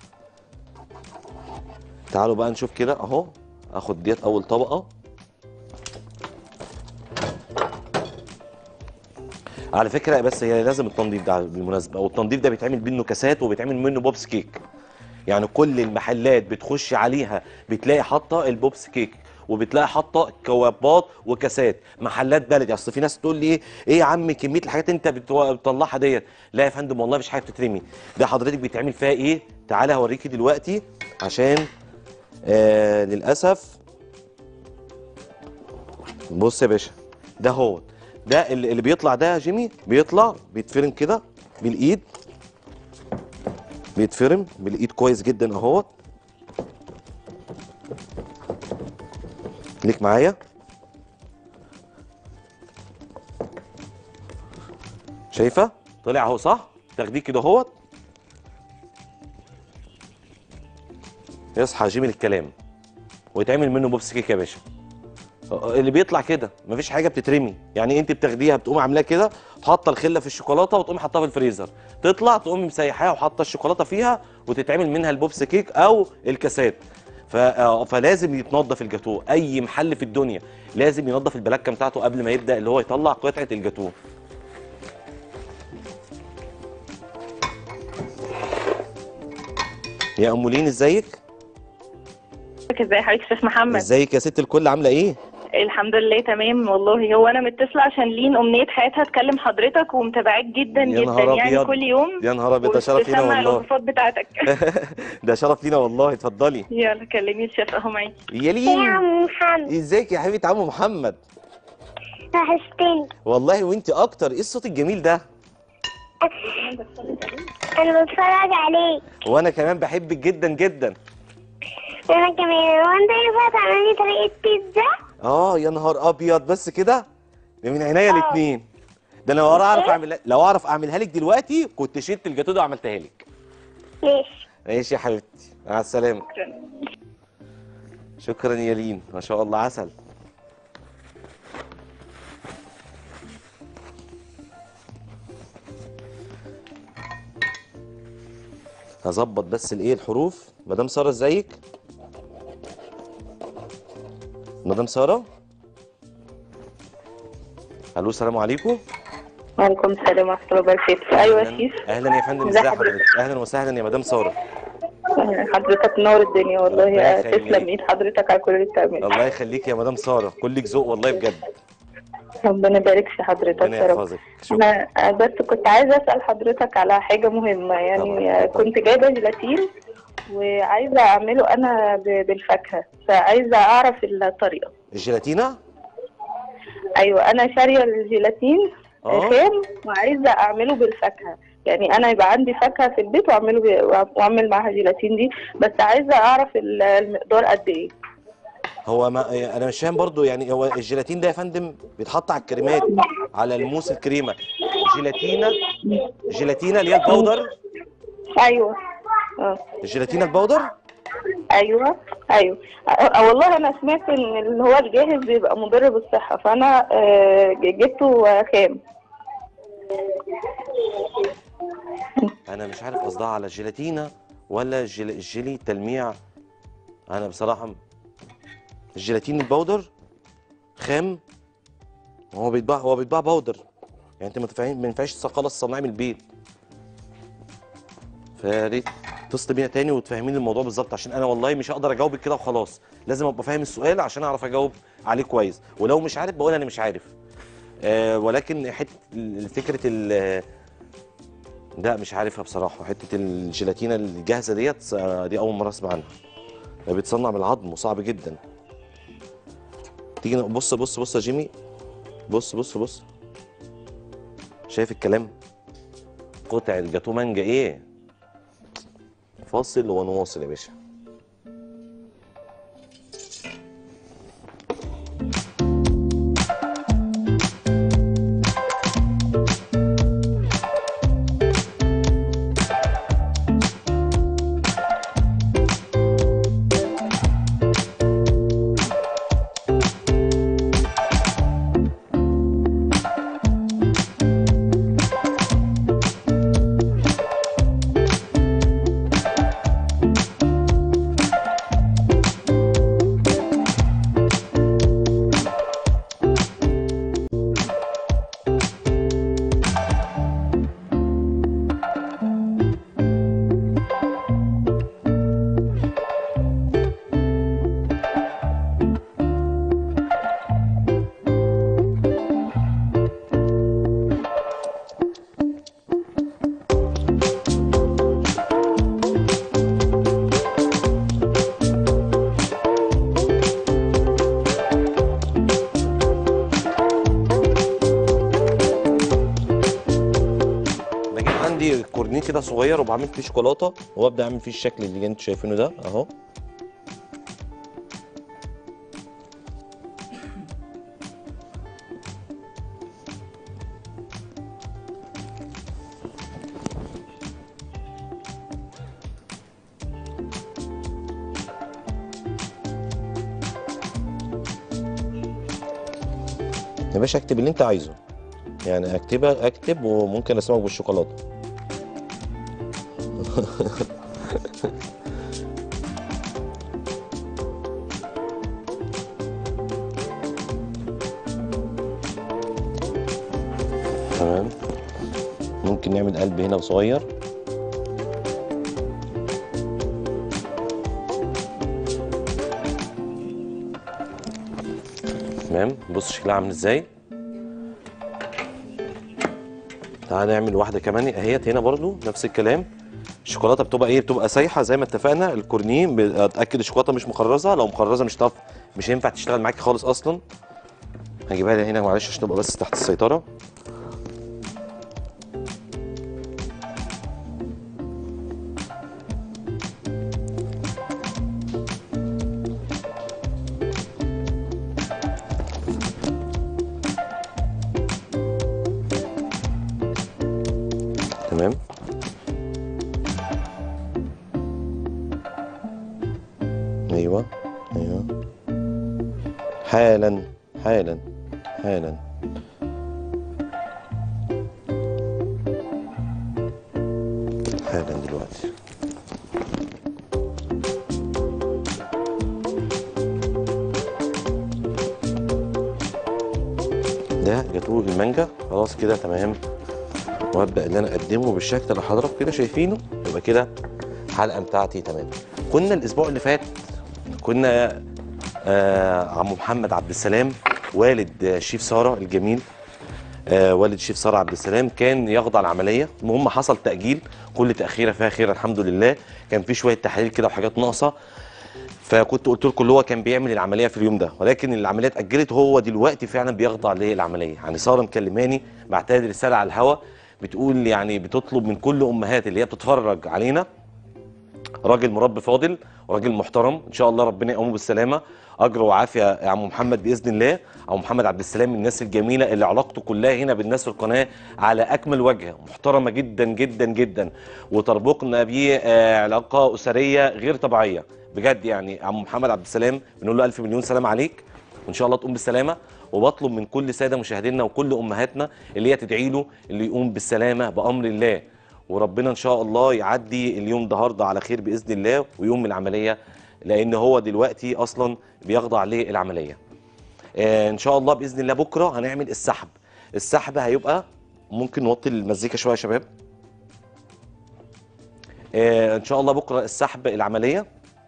تعالوا بقى نشوف كده اهو اخد ديت اول طبقه على فكره بس هي لازم التنظيف ده بالمناسبه والتنظيف ده بيتعمل منه كاسات وبيتعمل منه بوبس كيك يعني كل المحلات بتخش عليها بتلاقي حاطه البوبس كيك وبتلاقي حاطه كوابات وكاسات محلات بلدي اصل في ناس تقول لي ايه ايه يا عم كميه الحاجات انت بتو- بتطلعها ديت لا يا فندم والله مفيش حاجه بتترمي ده حضرتك بيتعمل فيها ايه تعالى هوريكي دلوقتي عشان آه للاسف بص يا باشا ده هو ده اللي اللي بيطلع ده يا جيمي بيطلع بيتفرم كده بالايد بيتفرم بالايد كويس جدا اهوت ليك معايا شايفه طلع اهو صح تاخديه كده اهوت يصحى جيمي الكلام ويتعمل منه بوبس كيك يا باشا اللي بيطلع كده مفيش حاجه بتترمي يعني انت بتاخديها بتقوم عاملاها كده حاطه الخله في الشوكولاته وتقوم حاطاها في الفريزر تطلع تقوم مسيحاها وحاطه الشوكولاته فيها وتتعمل منها البوبس كيك او الكاسات ف... آه، فلازم يتنضف الجاتوه اي محل في الدنيا لازم ينضف البلاكه بتاعته قبل ما يبدا اللي هو يطلع قطعه الجاتوه يا ام لين ازيك ازي حضرتك يا استاذ محمد ازيك يا ست الكل عامله ايه الحمد لله تمام والله هو انا متصله عشان لين امنيه حياتها تكلم حضرتك ومتابعاك جدا يا جدا نهار يعني أبيض. كل يوم يا نهار ابيض ده شرف لينا وتسمع والله الوصفات بتاعتك ده شرف لينا والله اتفضلي يلا كلمي الشيف اهو معاكي يا لين عم محمد ازيك يا حبيبه عمو محمد وحشتني والله وانت اكتر ايه الصوت الجميل ده انا بتفرج عليك وانا كمان بحبك جدا جدا وانا كمان وانت ينفع تعملي طريقة بيتزا اه يا نهار ابيض بس كده ده من عينيا الاثنين ده انا لو اعرف اعمل لو اعرف اعملها لك دلوقتي كنت شلت الجاتوه ده وعملتها لك ماشي ماشي يا حبيبتي مع السلامه شكرا يا لين ما شاء الله عسل هظبط بس الايه الحروف مدام ساره ازيك مدام ساره الو السلام عليكم وعليكم السلام ورحمه الله وبركاته ايوه يا شيف اهلا يا فندم ازي ازي حضرتك؟ حضرتك اهلا وسهلا يا مدام ساره حضرتك نور الدنيا والله ربنا يا يخليك. تسلم ايد حضرتك على كل اللي بتعمله الله يخليك يا مدام ساره كلك ذوق والله بجد ربنا يبارك في حضرتك ربنا يا رب يحفظك شكرا انا بس كنت عايزه اسال حضرتك على حاجه مهمه يعني كنت جايبه جيلاتين وعايزه اعمله انا ب- بالفاكهه فعايزه اعرف الطريقه الجيلاتينا ايوه انا شاريه الجيلاتين اه خام وعايزه اعمله بالفاكهه يعني انا يبقى عندي فاكهه في البيت واعمله ب- واعمل معاها جيلاتين دي بس عايزه اعرف ال- المقدار قد ايه هو ما انا مش فاهم برضو يعني هو الجيلاتين ده يا فندم بيتحط على الكريمات على الموس الكريمه جيلاتينا جيلاتينا اللي هي البودر ايوه اه الجيلاتينا البودر ايوه ايوه أه والله انا سمعت ان اللي هو الجاهز بيبقى مضر بالصحه فانا آه، جبته خام انا مش عارف قصدها على الجيلاتينا ولا الجيل... الجيلي تلميع انا بصراحه م- الجيلاتين البودر خام هو بيتباع هو بيتباع بودر يعني انت ما تفهم ما ينفعش خلاص تصنعيه من البيت فيا ريت تتصل بينا تاني وتفهميني الموضوع بالظبط عشان انا والله مش هقدر اجاوبك كده وخلاص لازم ابقى فاهم السؤال عشان اعرف اجاوب عليه كويس ولو مش عارف بقول انا مش عارف آه ولكن حته ال- فكره ال لا مش عارفها بصراحه حته الجيلاتينا الجاهزه ديت آه، دي اول مره اسمع عنها ده بيتصنع من العظم وصعب جدا تيجي ن- بص بص بص يا جيمي بص بص بص شايف الكلام قطع الجاتو مانجا ايه فاصل ونواصل يا باشا بجيب عندي كورنيه كده صغير وبعمل فيه شوكولاته وابدا اعمل فيه الشكل اللي انتوا شايفينه ده اهو يا باشا اكتب اللي انت عايزه يعني اكتبها اكتب وممكن اسمعك بالشوكولاته تمام ممكن نعمل قلب هنا صغير تمام بص شكلها عامل ازاي تعال نعمل واحده كمان اهيت هنا برضو نفس الكلام الشوكولاته بتبقى ايه بتبقى سايحه زي ما اتفقنا الكورنيه اتاكد الشوكولاته مش مخرزه لو مخرزه مش هتعرف مش هينفع تشتغل معاكي خالص اصلا هجيبها لي هنا معلش عشان تبقى بس تحت السيطره تمام ايوه ايوه حالا حالا حالا حالا دلوقتي ده جاتوه المانجا خلاص كده تمام وابدا ان انا اقدمه بالشكل اللي حضراتكم كده شايفينه يبقى كده الحلقه بتاعتي تمام كنا الاسبوع اللي فات كنا آه عمو محمد عبد السلام والد آه، شيف ساره الجميل آه والد شيف ساره عبد السلام كان يخضع العمليه المهم حصل تاجيل كل تاخيره فيها خير الحمد لله كان في شويه تحاليل كده وحاجات ناقصه فكنت قلت لكم اللي هو كان بيعمل العمليه في اليوم ده ولكن العمليه اتاجلت وهو دلوقتي فعلا بيخضع للعمليه يعني ساره مكلماني بعتها لي رساله على الهوا بتقول يعني بتطلب من كل امهات اللي هي بتتفرج علينا راجل مربي فاضل وراجل محترم ان شاء الله ربنا يقومه بالسلامه اجر وعافيه يا عم محمد باذن الله عم محمد عبد السلام من الناس الجميله اللي علاقته كلها هنا بالناس في القناه على اكمل وجه محترمه جدا جدا جدا وتربطنا بيه آه، علاقه اسريه غير طبيعيه بجد يعني عم محمد عبد السلام بنقول له الف مليون سلام عليك وان شاء الله تقوم بالسلامه وبطلب من كل ساده مشاهدينا وكل امهاتنا اللي هي تدعي له اللي يقوم بالسلامه بامر الله وربنا ان شاء الله يعدي اليوم النهارده على خير باذن الله ويقوم من العمليه لان هو دلوقتي اصلا بيخضع للعمليه آه ان شاء الله باذن الله بكره هنعمل السحب السحب هيبقى ممكن نوطي المزيكا شويه يا شباب آه ان شاء الله بكره السحب العمليه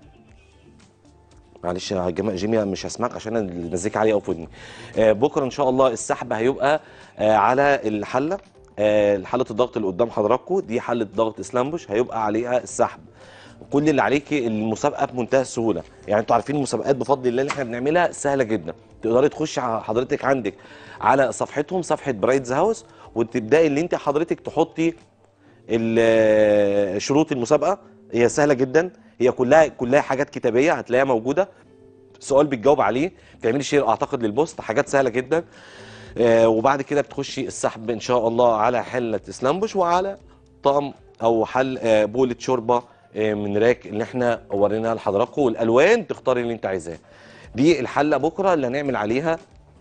معلش يا جماعه جيمي مش هسمعك عشان المزيكا عاليه قوي في ودني آه بكره ان شاء الله السحب هيبقى آه على الحله آه حله الضغط اللي قدام حضراتكم دي حله ضغط اسلامبوش هيبقى عليها السحب كل اللي عليكي المسابقه بمنتهى السهوله يعني انتوا عارفين المسابقات بفضل الله اللي احنا بنعملها سهله جدا تقدري تخشي ع- حضرتك عندك على صفحتهم صفحه برايتز هاوس وتبداي اللي انت حضرتك تحطي ال- شروط المسابقه هي سهله جدا هي كلها كلها حاجات كتابيه هتلاقيها موجوده سؤال بتجاوب عليه بتعملي شير اعتقد للبوست حاجات سهله جدا آه وبعد كده بتخشي السحب ان شاء الله على حله اسلامبوش وعلى طقم او حل آه بوله شوربه آه من راك اللي احنا وريناها لحضراتكم والالوان تختاري اللي انت عايزاه دي الحله بكره اللي هنعمل عليها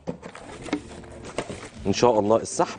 ان شاء الله السحب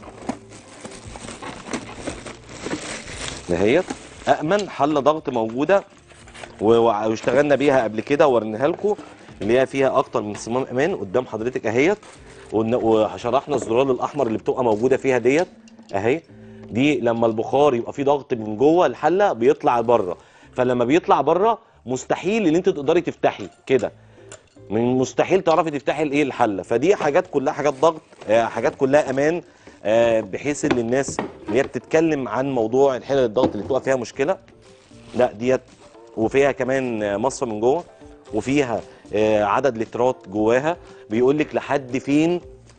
دهيت امن حله ضغط موجوده و- و- واشتغلنا بيها قبل كده ووريناها لكم اللي هي فيها اكتر من صمام امان قدام حضرتك اهيت ون- وشرحنا الزرار الاحمر اللي بتبقى موجوده فيها ديت اهي دي لما البخار يبقى فيه ضغط من جوه الحله بيطلع بره فلما بيطلع بره مستحيل ان انت تقدري تفتحي كده من مستحيل تعرفي تفتحي الايه الحله فدي حاجات كلها حاجات ضغط آه، حاجات كلها امان آه، بحيث ان الناس اللي هي بتتكلم عن موضوع الحلل الضغط اللي بتبقى فيها مشكله لا ديت وفيها كمان آه، مصفى من جوه وفيها آه، عدد لترات جواها بيقول لك لحد فين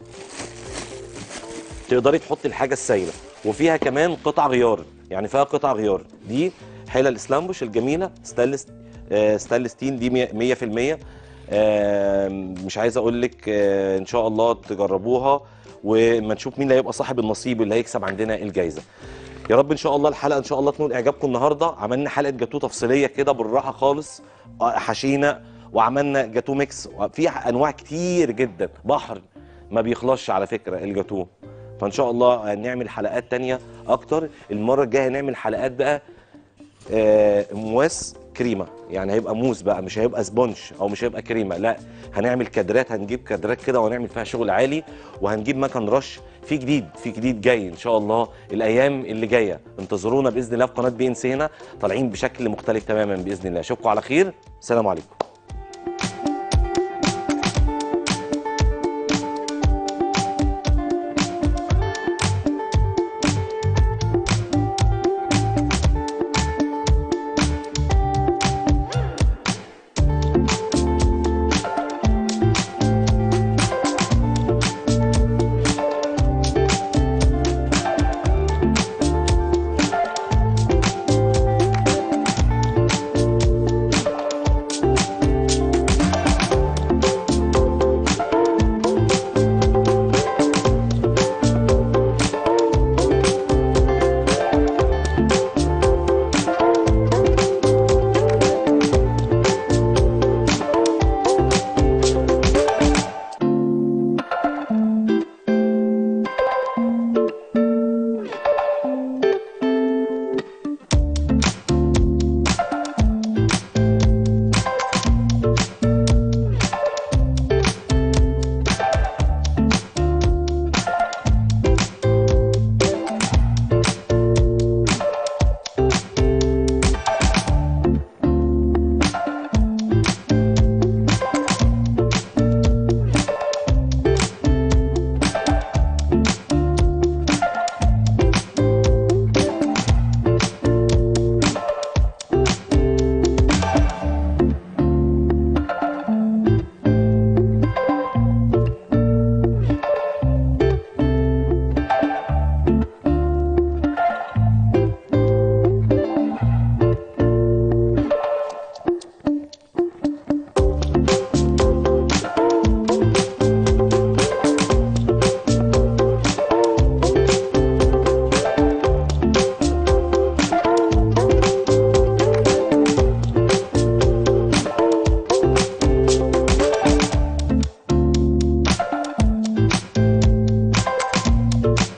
تقدري تحطي الحاجه السايله وفيها كمان قطع غيار يعني فيها قطع غيار دي حلل اسلامبوش الجميله ستانلس آه، ستانلس ستيل دي 100% آه، مش عايز اقول لك آه، ان شاء الله تجربوها وما نشوف مين اللي هيبقى صاحب النصيب اللي هيكسب عندنا الجائزه يا رب ان شاء الله الحلقه ان شاء الله تنول اعجابكم النهارده عملنا حلقه جاتوه تفصيليه كده بالراحه خالص آه، حشينا وعملنا جاتوه ميكس في انواع كتير جدا بحر ما بيخلصش على فكره الجاتوه فان شاء الله نعمل حلقات تانية اكتر المره الجايه نعمل حلقات بقى آه، مواس كريمه يعني هيبقى موز بقى مش هيبقى سبونج او مش هيبقى كريمه لا هنعمل كادرات هنجيب كادرات كده وهنعمل فيها شغل عالي وهنجيب مكن رش في جديد في جديد جاي ان شاء الله الايام اللي جايه انتظرونا باذن الله في قناه بي ان سي هنا طالعين بشكل مختلف تماما باذن الله اشوفكم على خير سلام عليكم الجيلاتي